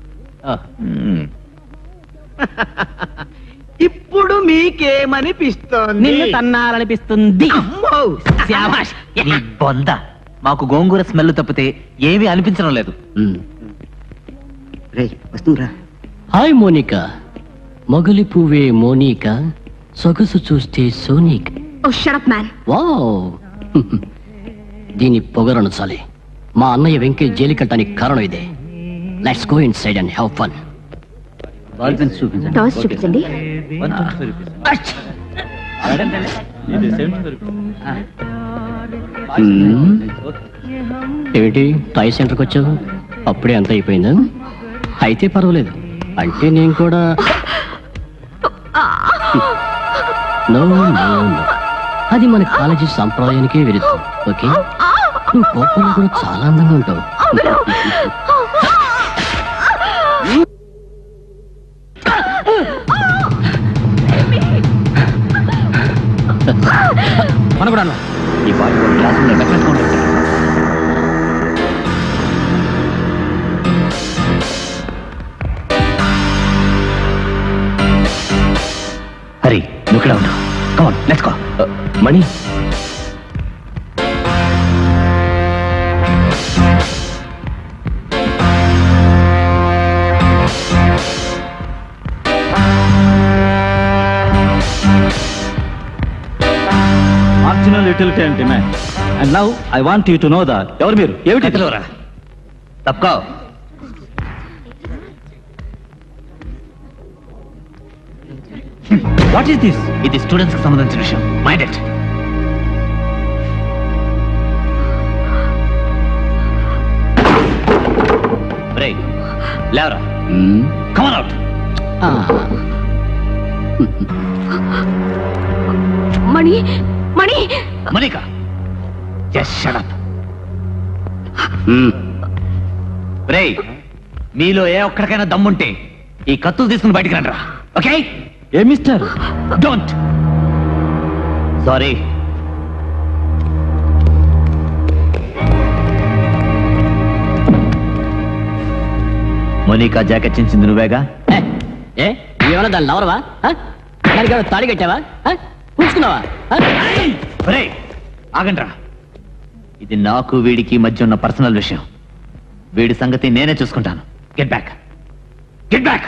Speaker 10: ఇప్పుడు మీకేమనిపిస్తోంది
Speaker 12: నిన్ను తన్నాలనిపిస్తుంది
Speaker 10: అమ్మో!
Speaker 12: శాబాష్.
Speaker 6: నీ బొంద మాకు గోంగూర స్మెల్ తప్పితే ఏమీ అనిపించడం లేదు
Speaker 10: వస్తుందిరా
Speaker 16: హాయ్ మోనికా మొగలి పువ్వే మోనికా సొగసు చూస్తే సోనిక్
Speaker 3: ఓ షడప్ మ్యాన్
Speaker 16: వావ్ దీని పొగరనుచాలి మా అన్నయ్య వెంకయ్య జైలు కట్టడానికి కారణం ఇదే let's go inside and have fun
Speaker 3: టాస్ చూపించండి
Speaker 16: Hmm. ఏమిటి టాయ్ సెంటర్కి వచ్చావు అప్పుడే అంత అయిపోయిందా అయితే పర్వాలేదు అంటే నేను కూడా నో నో నో అది మన కాలేజీ సంప్రదాయానికే విరుద్ధం ఓకే నువ్వు కోపంలో కూడా చాలా అందంగా ఉంటావు
Speaker 12: మన కూడా
Speaker 6: ఈ పాట క్లాసులో డెఫినెట్గా ఉంటుంది హరి నువ్వు ఇక్కడ ఉన్నావు come on let's go
Speaker 16: Mani
Speaker 22: marginal utility and demand and now I want you to know that ఎవరు మీరు ఏమిటి
Speaker 6: కథలోరా తప్పుకో
Speaker 22: వాట్ ఈస్ దిస్
Speaker 6: ఇది స్టూడెంట్స్ కి సంబంధించిన విషయం మైండ్ ఇట్ రే లేవరా come on out
Speaker 3: Mani Mani
Speaker 6: Monica just shut up రే మీలో ఏ ఒక్కడికైనా దమ్ముంటే ఈ కత్తులు తీసుకుని బయటికి రండి ఓకే
Speaker 22: ఏ mister
Speaker 6: don't sorry Monica jacket చించింది నువ్వేగా
Speaker 16: ఏ ఏమన్నా దాన్ని లవరవా ఆ? దానికి ఏమైనా తాడి కట్టావా ఆ? పూసుకున్నావా ఆ?
Speaker 6: రే ఆగండ్రా ఇది నాకు వీడికి మధ్య ఉన్న పర్సనల్ విషయం వీడి సంగతి నేనే చూసుకుంటాను గెట్ బ్యాక్ గెట్ బ్యాక్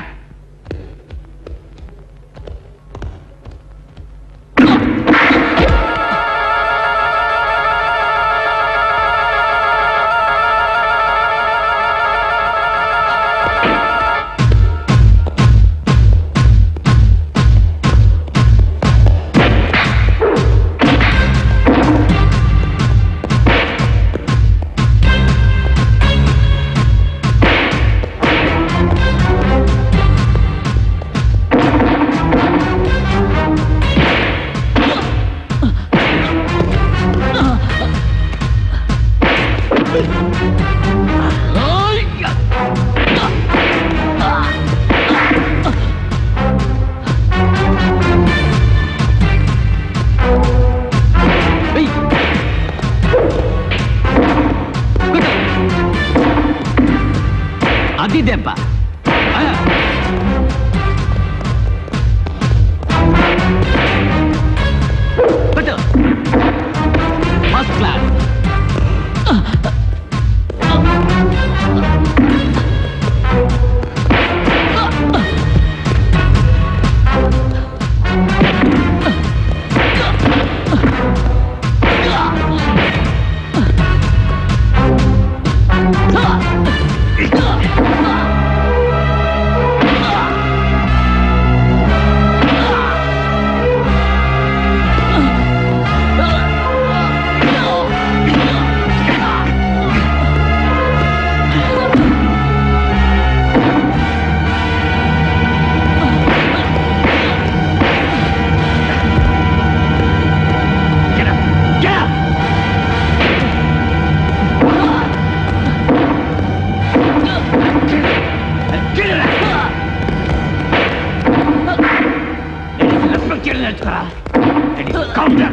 Speaker 6: తీసుకురా కౌంటర్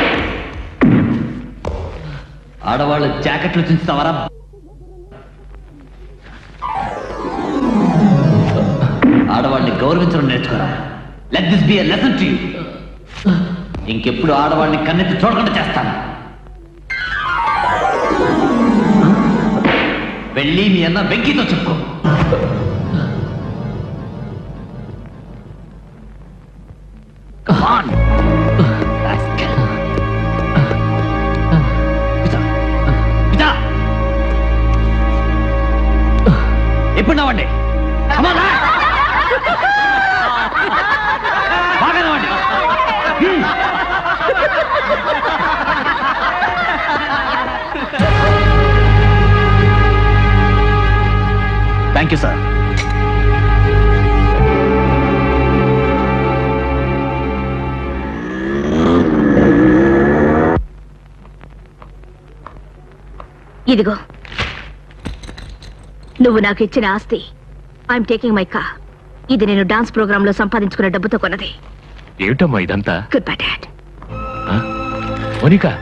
Speaker 6: ఆడవాళ్ళు జాకెట్లు చించుతావరా ఆడవాళ్ళని గౌరవించడం నేర్చుకోరా let this be a lesson to you ఇంకెప్పుడు ఆడవాళ్ళని కన్నెత్తి చూడకుండా చేస్తాను వెళ్ళి మీ అన్న వెంకితో చెప్పుకో Come on. Rascal. కూర్చో. కూర్చో. ఎప్పుడు నవ్వండి Come on, lad. బాగా నవ్వండి Hmm. థ్యాంక్ యూ సార్
Speaker 3: ఇదిగో నువ్వు నాకు ఇచ్చిన ఆస్తి ఐఎమ్ టేకింగ్ మై కా ఇది నేను డాన్స్ ప్రోగ్రామ్ లో సంపాదించుకున్న డబ్బుతో కొన్నది
Speaker 14: ఏమిటమ్మా ఇదంతా
Speaker 3: goodbye dad
Speaker 14: Monica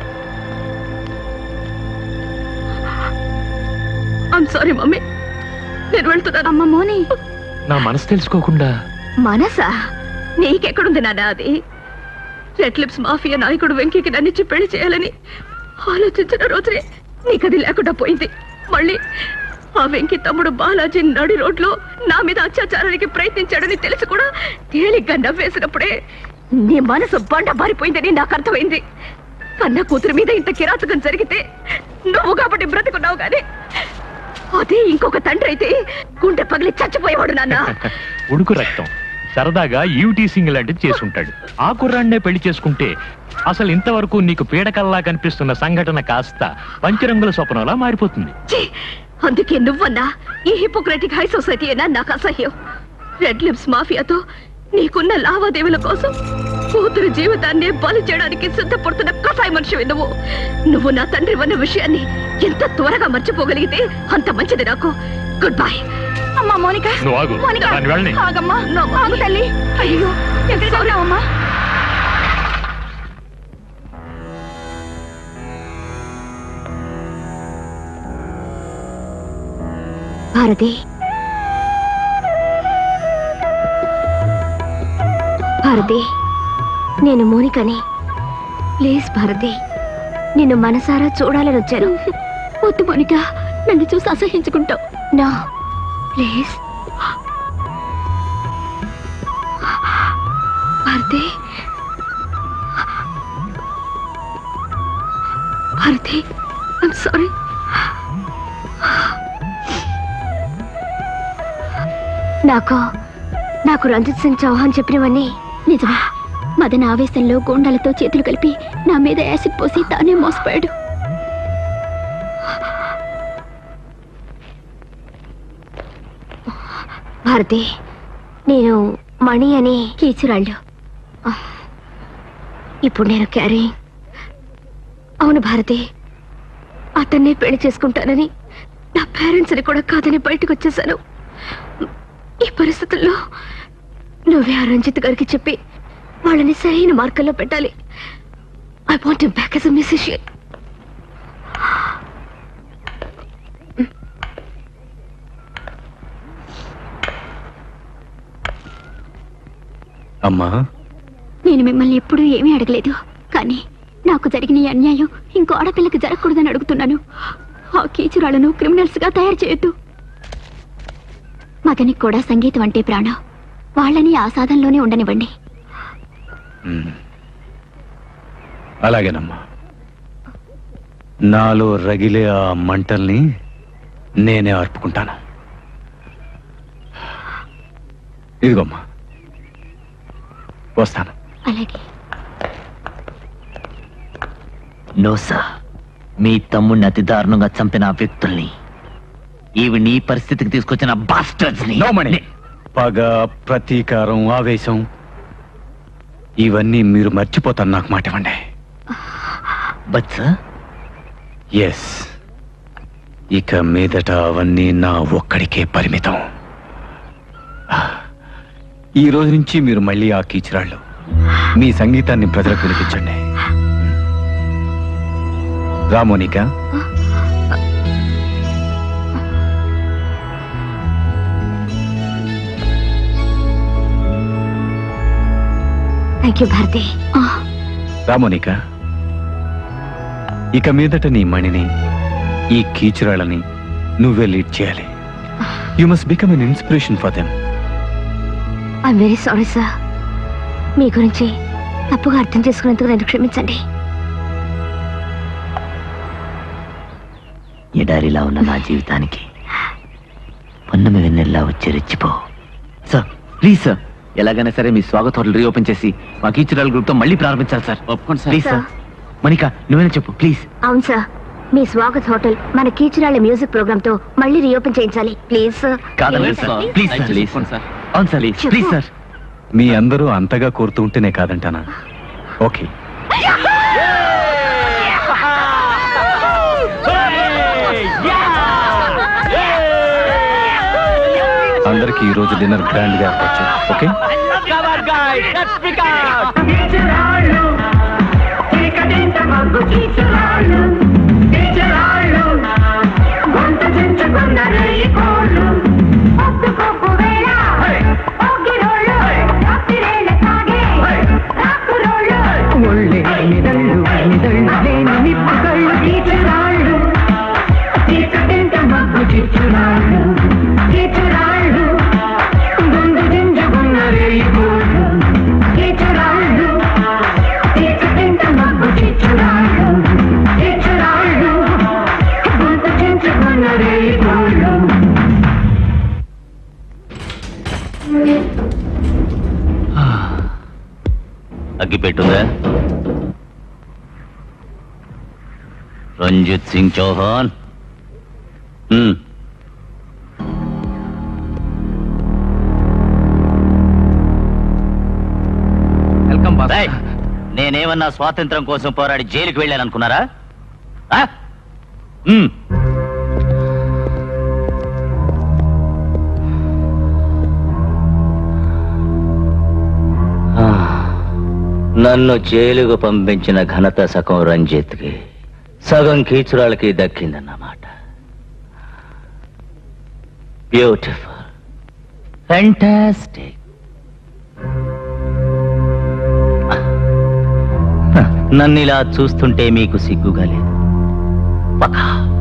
Speaker 3: I'm sorry mummy నేను వెళ్తున్నాను అమ్మ మోని
Speaker 14: నా మనసు తెలుసుకోకుండా
Speaker 3: మనసా నీకెక్కడుంది నాన్న అది రెడ్ లిప్స్ మాఫియా నాయకుడు వెంకీకి నన్నిచ్చి పెళ్లి చేయాలని ఆలోచించిన రోజే నీకది లేకుండా పోయింది మళ్ళీ ఆ వెంకి తమ్ముడు బాలాజీ నడి రోడ్లో నా మీద అత్యాచారానికి ప్రయత్నించాడని తెలిసి కూడా తేలిగ్గా నవ్వేసినప్పుడే నీ మనసు బండ బారిపోయిందని నాకు అర్థమైంది కన్న కూతురు మీద ఇంత కిరాతకం జరిగితే నువ్వు కాబట్టి బ్రతుకున్నావు గాని అదే ఇంకొక తండ్రి అయితే గుండె పగిలి చచ్చిపోయేవాడు నాన్న
Speaker 14: ఉడుకు రక్తం సరదాగా యూటీసింగ్ లాంటిది చేసుంటాడు ఆ కుర్రాన్నే పెళ్లి చేసుకుంటే అసలు ఇంతవరకు నీకు పీడకల్లా కనిపిస్తున్న సంఘటన కాస్త పంచరంగుల స్వప్నంలా మారిపోతుంది
Speaker 3: ఛీ! అందుకే నువ్వన్నా ఈ హిపోక్రటిక్ హై సొసైటీ అయినా నాకు అసహ్యం రెడ్ లిప్స్ మాఫియాతో నీకున్న లావాదేవీల కోసం కూతురు జీవితాన్ని బలి చేయడానికి సిద్ధపడుతున్న కసాయి మనిషి నువ్వు నువ్వు నా తండ్రి అన్న విషయాన్ని ఎంత త్వరగా మర్చిపోగలిగితే అంత మంచిది నాకు గుడ్ బై అమ్మా మోనిక
Speaker 14: నువ్వు ఆగు.
Speaker 3: మోనిక
Speaker 14: దాన్ని వెళ్ళని.
Speaker 3: ఆగమ్మా ఆగు తల్లి అయ్యో సారీ అమ్మా భారతి భారతి నేను మోనికని ప్లీజ్ భారతి నిన్ను మనసారా చూడాలని వచ్చాను వద్దు మోనిక నన్ను చూసి అసహించుకుంటావు నా please Bharati Bharati I'm sorry నాకు నాకు రంజిత్ సింగ్ చౌహాన్ చెప్పినవన్నీ నిజమే మదన ఆవేశంలో గోండాలతో చేతులు కలిపి నా మీద యాసిడ్ పోసి తానే మోసపోయాడు భారతి నేను మణి అని కీచురాళ్ళు ఇప్పుడు నేను క్యారీ అవును భారతి అతన్నే పెళ్లి చేసుకుంటానని నా పేరెంట్స్ని కూడా కాదని బయటకు వచ్చేసాను ఈ పరిస్థితుల్లో నువ్వే ఆ రంజిత్ గారికి చెప్పి వాళ్ళని సరైన మార్గంలో పెట్టాలి I want back as a musician
Speaker 5: అమ్మా
Speaker 4: నేను మిమ్మల్ని ఎప్పుడూ ఏమీ అడగలేదు కానీ నాకు జరిగిన ఈ అన్యాయం ఇంకో ఆడపిల్లకి జరగకూడదని అడుగుతున్నాను ఆ కీచురాలను క్రిమినల్స్ గా తయారు చేయొద్దు మగనికి కూడా సంగీతం అంటే ప్రాణం వాళ్ళని ఆ సాధనలోనే ఉండనివ్వండి
Speaker 5: మ్మ్. అలాగేనమ్మా నాలో రగిలే ఆ మంటల్ని నేనే ఆర్పుకుంటాను ఇదిగోమ్మా వస్తాను
Speaker 4: అలాగే
Speaker 6: నో సార్ మీ తమ్ముడిని అతి దారుణంగా చంపిన ఆ వ్యక్తుల్ని ఇవి నీ పరిస్థితికి తీసుకొచ్చిన బాస్టర్స్ ని
Speaker 5: పగ ప్రతీకారం ఆవేశం ఇవన్నీ మీరు మర్చిపోతారు నాకు మాట ఇవ్వండి
Speaker 6: బట్ సార్
Speaker 5: ఎస్ ఇక మీదట అవన్నీ నా ఒక్కడికే పరిమితం ఈ రోజు నుంచి మీరు మళ్ళీ ఆ కీచురాళ్ళు మీ సంగీతాన్ని ప్రజలకు వినిపించండి రామోనిక
Speaker 4: థ్యాంక్ యూ భారతి
Speaker 5: రామోనిక ఇక మీదట నీ మణిని ఈ కీచురాళ్ళని నువ్వే లీడ్ చేయాలి you must become an inspiration for them
Speaker 4: I'm very sorry sir మీ గురించి తప్పుగా అర్థం చేసుకున్నందుకు నన్ను క్షమించండి
Speaker 13: ఎడారిలా ఉన్న నా జీవితానికి పన్నమి వెన్నెల్లా వచ్చి రెచ్చిపో
Speaker 6: సార్ ప్లీజ్ సార్ ఎలాగైనా సరే మీ స్వాగత్ హోటల్ రీఓపెన్ చేసి మా కీచురాల గ్రూప్ తో మళ్ళీ ప్రారంభించాలి సార్ ఒప్పుకోండి సార్ ప్లీజ్ సార్ మణిక నువ్వేనా చెప్పు ప్లీజ్
Speaker 4: అవును సార్ మీ స్వాగత్ హోటల్ మన కీచురాళ్ళ మ్యూజిక్ ప్రోగ్రామ్ తో మళ్ళీ రీఓపెన్ చేయించాలి ప్లీజ్ సార్
Speaker 5: కాదనలేదు sir.
Speaker 6: Please sir please sir అవును సార్ ప్లీజ్ సార్
Speaker 5: మీ అందరూ అంతగా కోరుతూ ఉంటేనే కాదంటానా ఓకే అందరికి ఈ రోజు డిన్నర్ గ్రాండ్ గా ఏర్పాటు చేయి. Okay
Speaker 18: Come on, guys, let's speak out! కీచురాళ్ళు చీకటింట మగ్గు కీచురాళ్ళు కీచురాళ్ళు గొంత చించుకున్న రేయి కోళ్ళు పొద్దు కొప్పు వేళ పొగ్గిరోళ్ళు రాత్రిరేళ్ళ సాగే రాత్రురోళ్ళు ఒళ్ళే నిదళ్ళు నిదళ్ళు లేని నిప్పు కళ్ళు కీచురాళ్ళు చీకటింట మగ్గు కీచురాళ్ళు కీచురాళ్ళు గొంతు చించుకున్న రేయి కోళ్ళు కీచురాళ్ళు చీకటింట మగ్గు కీచురాళ్ళు కీచురాళ్ళు గొంతు చించుకున్న రేయి కోళ్ళు
Speaker 17: అగ్గి పెట్టుందా రంజిత్ సింగ్ చౌహాన్ హ్మ్.
Speaker 7: వెల్కమ్ బాస్
Speaker 17: రేయ్, నేనేమన్నా స్వాతంత్రం కోసం పోరాడి జైలుకి వెళ్ళాననుకున్నారా ఆ? హ్మ్. ఆ, నన్ను జైలుకు పంపించిన ఘనత సగం రంజిత్కి సగం కీచురాలకి దక్కిందన్నమాట బ్యూటిఫుల్ ఫ్యాంటాస్టిక్ నన్ను ఇలా చూస్తుంటే మీకు సిగ్గుగా లేదు పక్క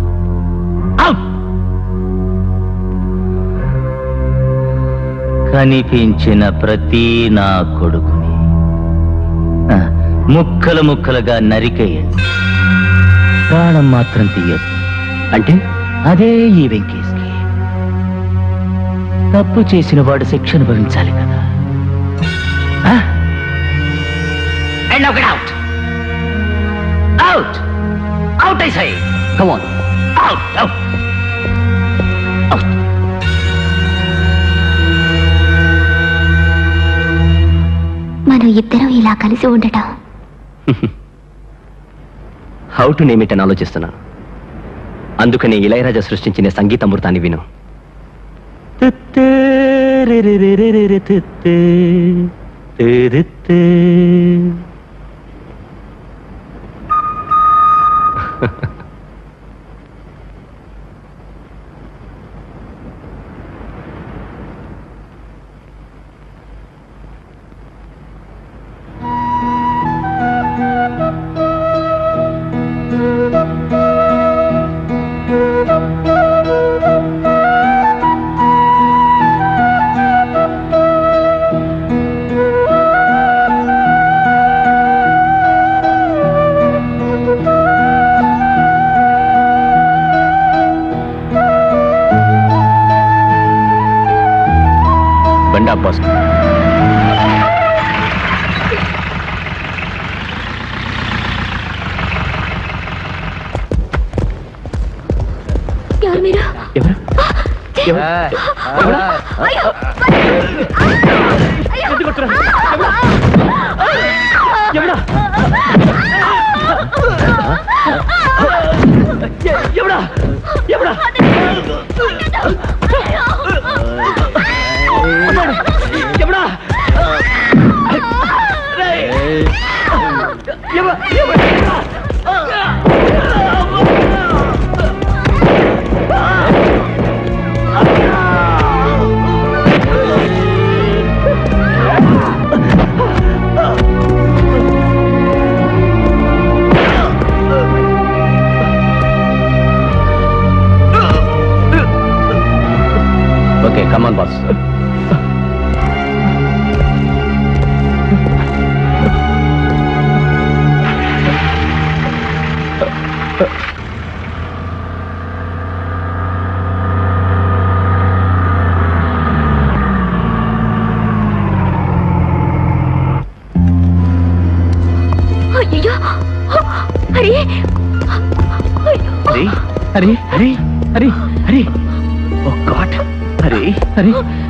Speaker 17: కనిపించిన ప్రతి నా కొడుకుని ఆ, ముక్కలు ముక్కలుగా నరికేయండి ప్రాణం మాత్రం తీయద్దు అంటే అదే ఈ వెంకేష్కి తప్పు చేసిన వాడు శిక్షను భరించాలి కదా ఆ? And now get out! Out! Out, I say!
Speaker 16: Come on.
Speaker 17: Out! Out!
Speaker 4: మనం ఇద్దరం ఇలా కలిసి ఉండటం
Speaker 8: హౌ టు నేమ్ ఇట్ అని ఆలోచిస్తున్నాను అందుకని ఇళయరాజా సృష్టించిన సంగీత అమృతాన్ని విను బండి అబ్బాస్
Speaker 4: ఎవరు మీరు
Speaker 8: ఎవరు
Speaker 4: అయ్యో!
Speaker 18: ఎవడా ఎవడా ఎవడా
Speaker 8: ఓకే కమాన్ బాస్
Speaker 4: అయ్యో హరి
Speaker 5: హరి హరి హరి హరి హరి ఓ గాడ్ హరి హరి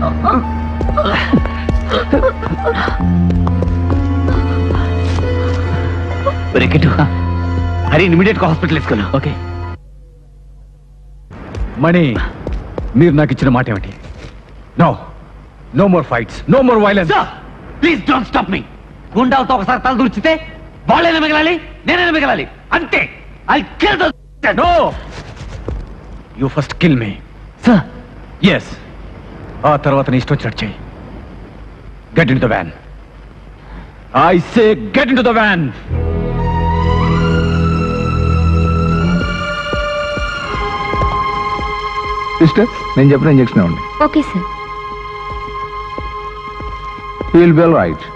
Speaker 6: రికెట్ హరి ఇమీడియట్ గా హాస్పిటల్ తీసుకున్నా
Speaker 5: ఓకే మణి మీరు నాకు ఇచ్చిన మాట ఏమిటి no no more fights no more violence
Speaker 6: please don't stop మీ గుండాలతో ఒకసారి తల దూర్చితే వాళ్ళైనా మిగలాలి నేనైనా మిగలాలి అంతే I kill
Speaker 5: no you first kill me
Speaker 6: sir
Speaker 5: yes ఆ తర్వాత నీ ఇష్టం వచ్చినట్టు చేయి get in the van I say get in the van
Speaker 1: sister నేను చెప్పిన ఇంజక్షన్ ఇవ్వండి
Speaker 4: okay sir
Speaker 1: will be all right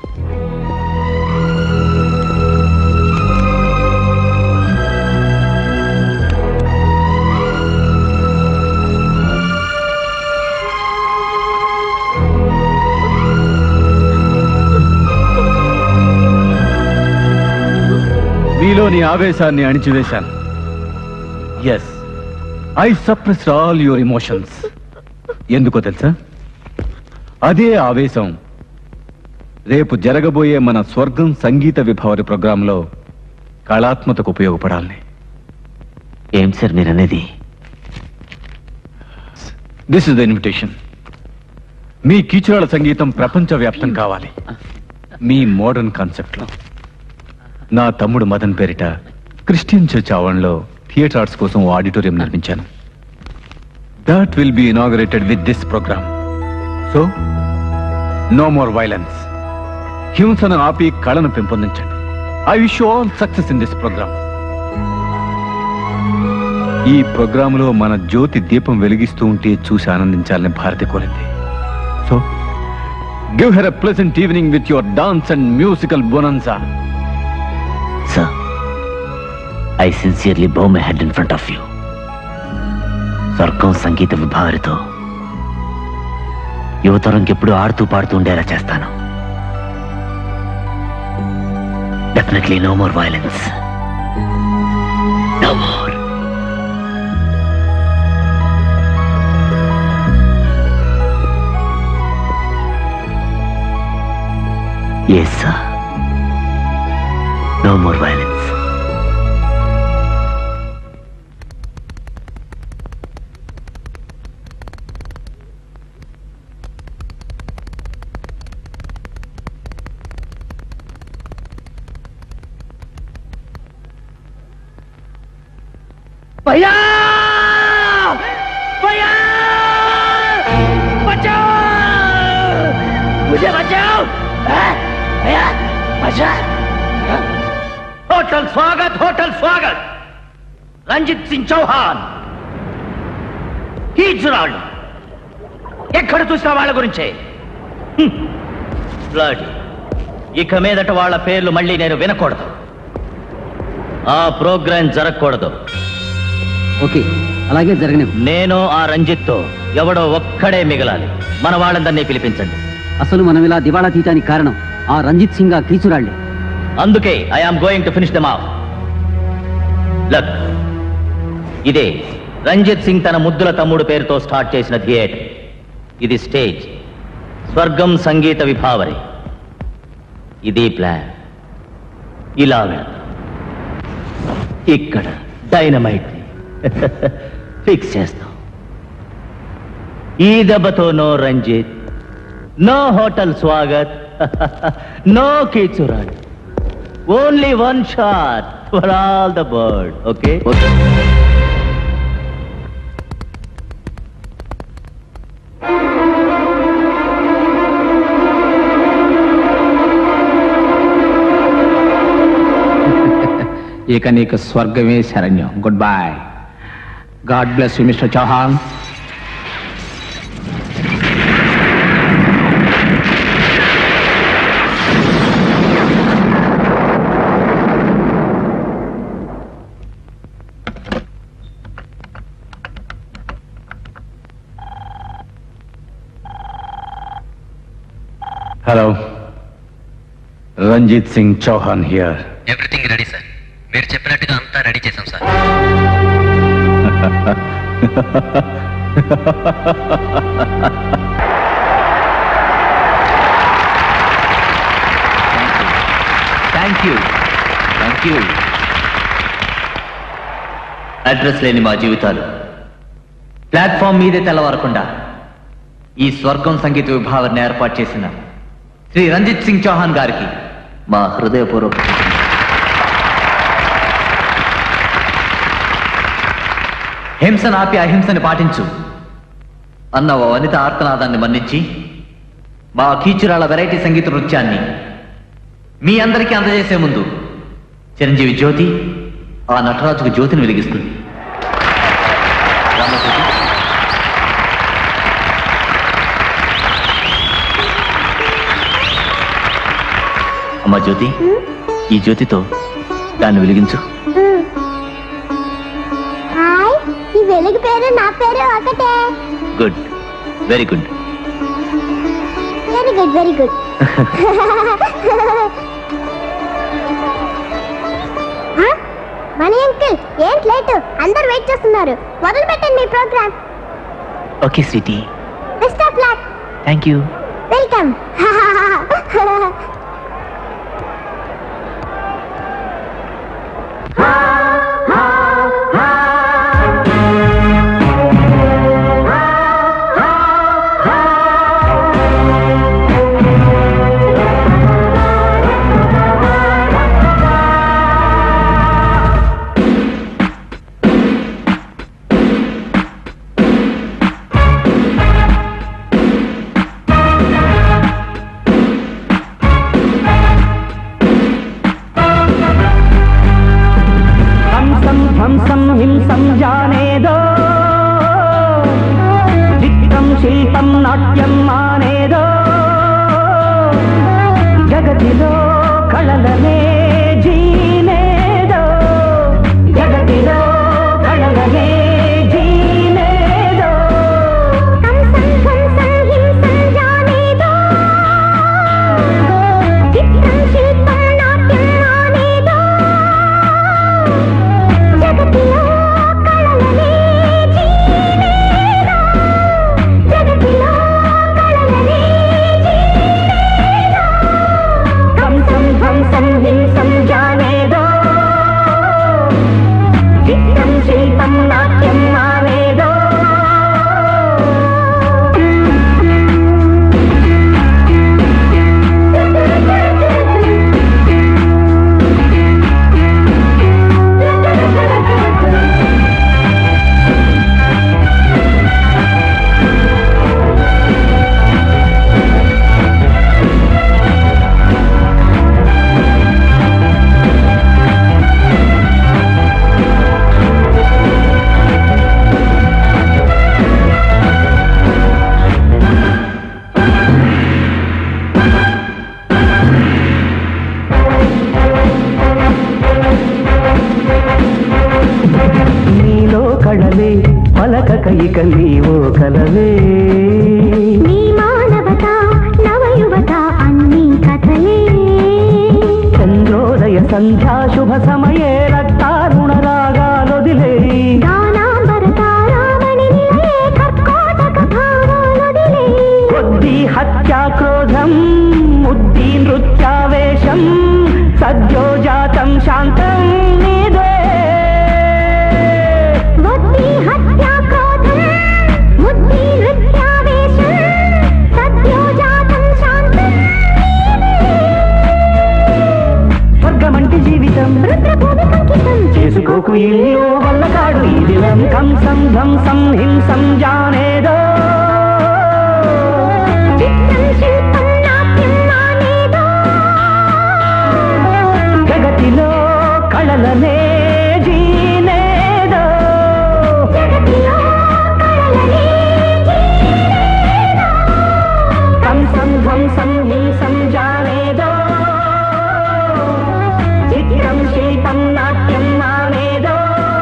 Speaker 5: మీలోని ఆవేశాన్ని అణిచివేశాను yes I suppress all your emotions ఎందుకో తెలుసా అదే ఆవేశం రేపు జరగబోయే మన స్వర్గం సంగీత విభావరి ప్రోగ్రాంలో కళాత్మతకు ఉపయోగపడాలని
Speaker 6: ఏం సార్ మీరు అనేది
Speaker 5: దిస్ ఇస్ ద ఇన్విటేషన్ మీ కీచురాల సంగీతం ప్రపంచవ్యాప్తం కావాలి మీ మోడర్న్ కాన్సెప్ట్ లో నా తమ్ముడు మదన్ పేరిట క్రిస్టియన్ చర్చ్ ఆవరణలో థియేటర్ ఆర్ట్స్ కోసం ఓ ఆడిటోరియం నిర్మించాను that will be inaugurated with this programme so no more violence హింసను ఆపి కళను పెంపొందించండి I wish all success in this programme ఈ ప్రోగ్రాంలో మన జ్యోతి దీపం వెలిగిస్తూ ఉంటే చూసి ఆనందించాలని భారతి కోరింది so give her a pleasant evening with your dance and musical bonanza
Speaker 6: sir I sincerely bow my head in front of you స్వర్గం సంగీత విభావరితో యువతరంకి ఎప్పుడు ఆడుతూ పాడుతూ ఉండేలా చేస్తాను definitely no more violence no more yes sir no more violence
Speaker 18: भैया भैया बचाओ मुझे बचाओ हैं? भैया बचाओ
Speaker 17: హోటల్ స్వాగత్ హోటల్ స్వాగత్ రంజిత్ సింగ్ చౌహాన్ కీచురాళ్ళు ఎక్కడ చూసిన వాళ్ళ గురించే హ్మ్. బ్లడీ. ఇక మీదట వాళ్ళ పేర్లు మళ్ళీ నేను వినకూడదు ఆ ప్రోగ్రాం జరగకూడదు
Speaker 15: ఓకే అలాగే జరగని
Speaker 17: నేను ఆ రంజిత్తో ఎవడో ఒక్కడే మిగలాలి మన వాళ్ళందరినీ పిలిపించండి
Speaker 15: అసలు మనం ఇలా దివాళా తీయటానికి కారణం ఆ రంజిత్ సింగ్ ఆ కీచురాళ్లే
Speaker 17: అందుకే I'm going to finish them of luck ఇదే రంజిత్ సింగ్ తన ముద్దుల తమ్ముడు పేరుతో స్టార్ట్ చేసిన థియేటర్ ఇది స్టేజ్ స్వర్గం సంగీత విభావరి ఇది ప్లాన్ ఇలా వెళదాం ఇక్కడ డైనమైట్ ఫిక్స్ చేస్తాం ఈ దెబ్బతో no Ranjit no hotel Swagat no కీచురాడు only one shot for all the bird okay
Speaker 1: ఇక నీకు స్వర్గమే శరణ్యం good boy god bless you mister Chauhan
Speaker 5: hello Ranjit Singh Chauhan here
Speaker 9: everything ready sir మీరు చెప్పినట్టుగా అంతా రెడీ చేశాం sir
Speaker 17: thank you thank you address లేని మా జీవితాలు ప్లాట్ఫామ్ మీదే తెల్లవారకుండా ఈ స్వర్గం సంగీత విభావాన్ని ఏర్పాటు చేసిన శ్రీ రంజిత్ సింగ్ చౌహాన్ గారికి మా హృదయపూర్వక హింసను ఆపి అహింసని పాటించు అన్న ఓ వనిత ఆర్తనాదాన్ని మన్నించి మా కీచురాల వెరైటీ సంగీత నృత్యాన్ని మీ అందరికీ అందజేసే ముందు చిరంజీవి జ్యోతి ఆ నటరాజుకు జ్యోతిని వెలిగిస్తుంది రామజ్యోతి. అమ్మా జ్యోతి ఈ జ్యోతితో దాన్ని వెలిగించు
Speaker 21: హాయ్ ఈ వెలుగు పేరు నా పేరు ఒకటే
Speaker 17: good very good
Speaker 21: very good very good Mani uncle ఏంటి లేటు అందరు వెయిట్ చేస్తున్నారు మొదలు పెట్టండి మీ programme
Speaker 13: okay sweety
Speaker 21: best of luck
Speaker 13: thank you
Speaker 21: welcome
Speaker 18: హంసం ధ్వంసం హింసం జానేదో చిత్రం శిల్పం నాట్యం మానేదో జగతిలో కళలనే జీనేదో జగతిలో కళలనే జీనేదో
Speaker 21: హంసం హంసం హింసం జానేదో చిత్రం శిల్పం నాట్యం మానేదో జగతిలో కళలనే జీనేదో జగతిలో కళలనే
Speaker 18: హంసం ధ్వంసం హింసం జానేదో చిత్రం శిల్పం నాట్యం మానేదో నీలో కళలే పలకక ఇక నీవో కలవే
Speaker 21: నీ మానవత నవయువత అన్ని కథలే
Speaker 18: చంద్రోదయ సంధ్యా శుభ సమయే రక్తారుణ రాగాలొదిలే
Speaker 21: దానాంబర తారామణి నిలయే కర్కోటక భావాలొదిలే
Speaker 18: కొద్ది హత్యా క్రోధం ముద్ది నృత్యావేశం సద్యోజాతం శాంతం నీదే
Speaker 21: వద్ది హత్యా క్రోధం ముద్ది నృత్యావేశం సద్యోజాతం శాంతం
Speaker 18: స్వర్గమణి
Speaker 11: నాకు ఇల్లు వల్లకాడు ఇది లంకం సంఘం సంహింసం జానేదో జగతిలో కళలనే జీనేదో కం సంఘం సంహింసం జానేదో చిత్రం శిల్పం నాట్యం మానేదో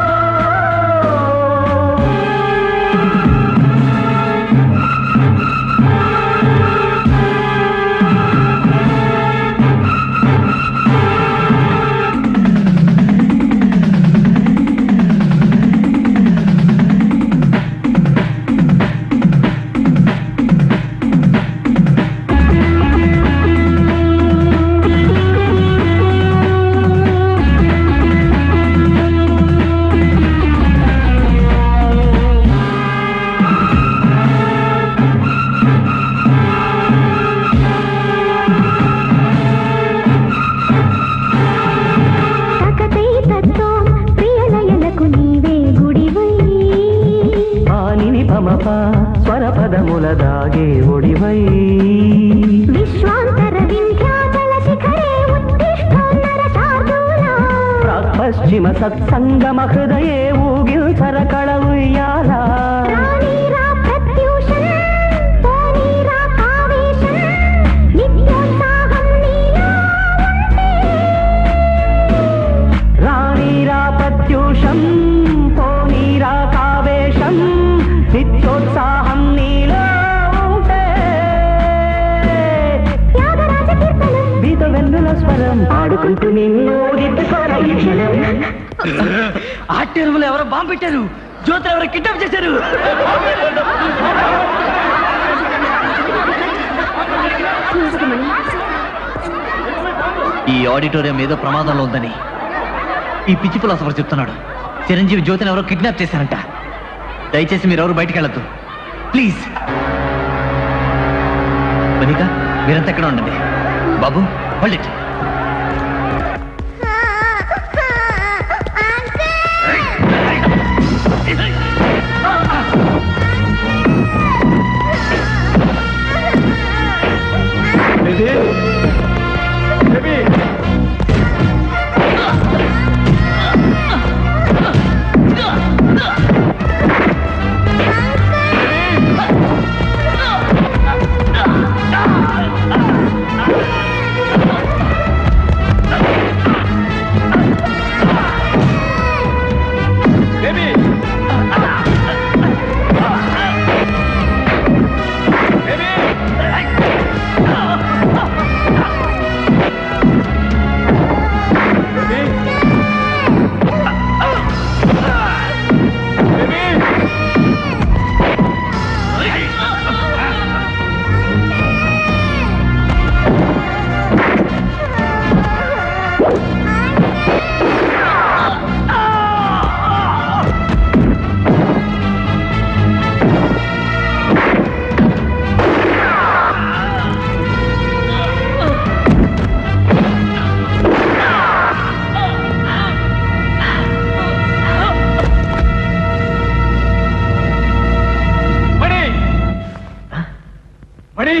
Speaker 11: ఆనిని పమప స్వర పదముల దాగే ఒడివై
Speaker 21: విశ్వాంతర వింధ్యాచల శిఖరే ఉత్తిష్టోన్నర శార్దూలా
Speaker 11: పశ్చిమ సత్సంగమ హృదయే ఊగిల్సర కళ ఉయ్యాలా
Speaker 21: రాణీరా ప్రత్యూషం పోనీరా కావేశం నిత్యోత్సాహం నీలో
Speaker 11: రాణీరా ప్రత్యూషం పోనీరా కావేశం నిత్యోత్సాహం నీలో ఉంటే మీతో వెన్నుల స్వరం పాడుకుంటూ నిన్ను దిద్దుకోరా ఈ క్షణం.
Speaker 18: ఆటెరువులు ఎవరో బాంబు పెట్టారు జ్యోతి ఎవరో కిడ్నాప్ చేశారు
Speaker 6: ఈ ఆడిటోరియం ఏదో ప్రమాదంలో ఉందని ఈ పిచ్చి ఫిలాసఫర్ చెప్తున్నాడు చిరంజీవి జ్యోతిని ఎవరో కిడ్నాప్ చేశారంట దయచేసి మీరు ఎవరు బయటికి వెళ్ళొద్దు ప్లీజ్ మనిక మీరంతా ఎక్కడ ఉండండి బాబు హోల్డ్ ఇట్
Speaker 5: మణి మణి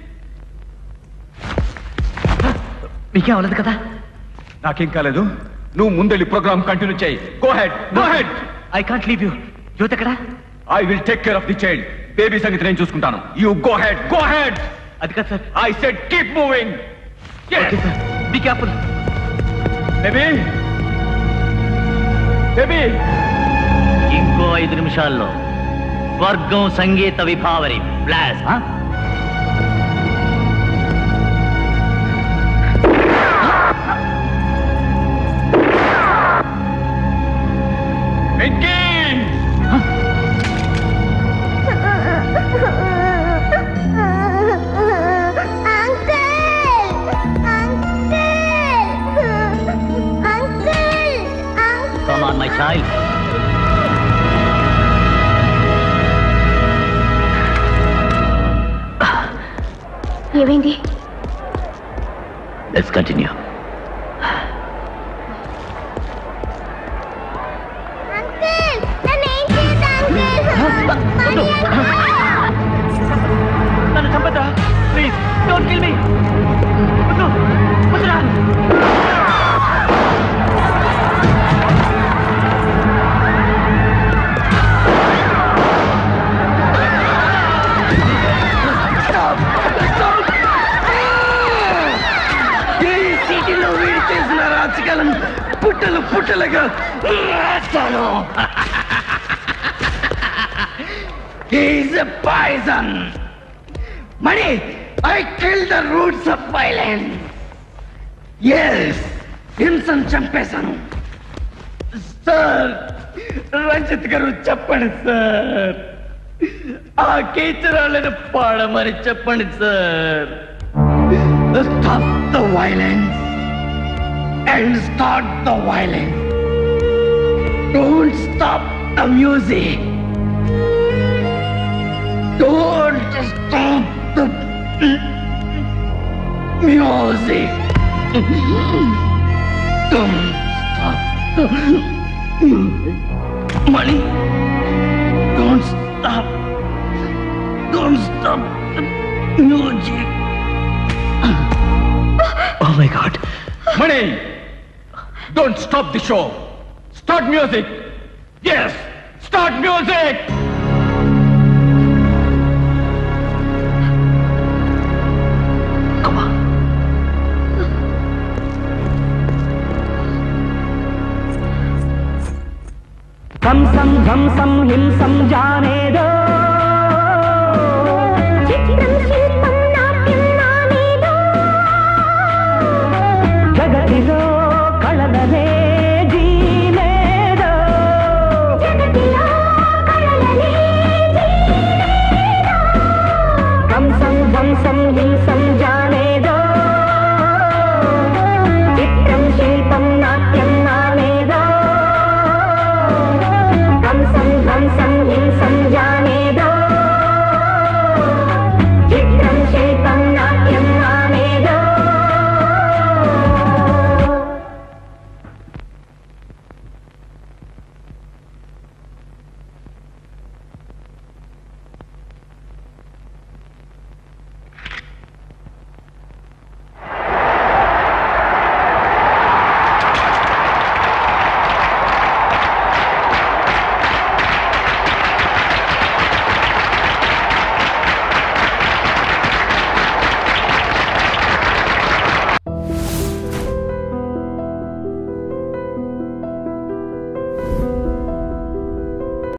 Speaker 6: మీకేం అవ్వలేదు కదా
Speaker 5: నాకేం కాలేదు నువ్వు ముందెళ్ళి ప్రోగ్రామ్ కంటిన్యూ చేయి go ahead go ahead
Speaker 6: I can't leave you Jyoti ఎక్కడ
Speaker 5: I will take care of the child baby సంగతి నేను చూసుకుంటాను you go ahead go ahead
Speaker 6: అది కాదు sir
Speaker 5: I said keep moving
Speaker 6: be careful
Speaker 5: baby baby
Speaker 17: ఇంకో ఐదు నిమిషాల్లో స్వర్గం సంగీత విభావరి బ్లాస్ Come on, my child.
Speaker 21: ఏమైంది
Speaker 17: Let's continue.
Speaker 18: పుట్టలేక రాస్తాను He's a poison. Money, I killed the roots of violence. Yes, హింసను చంపేశాను sir Ranjith గారు చెప్పండి సార్ ఆ కీచరాళ్ళని పాడమని చెప్పండి sir stop the violence and start the violence don't stop the music don't stop the music don't stop Money, don't stop. Don't stop the music.
Speaker 5: Oh my god. Money! Don't stop the show. Start music. Yes, start music.
Speaker 11: కంసం ధ్వంసం హింసం జానేదో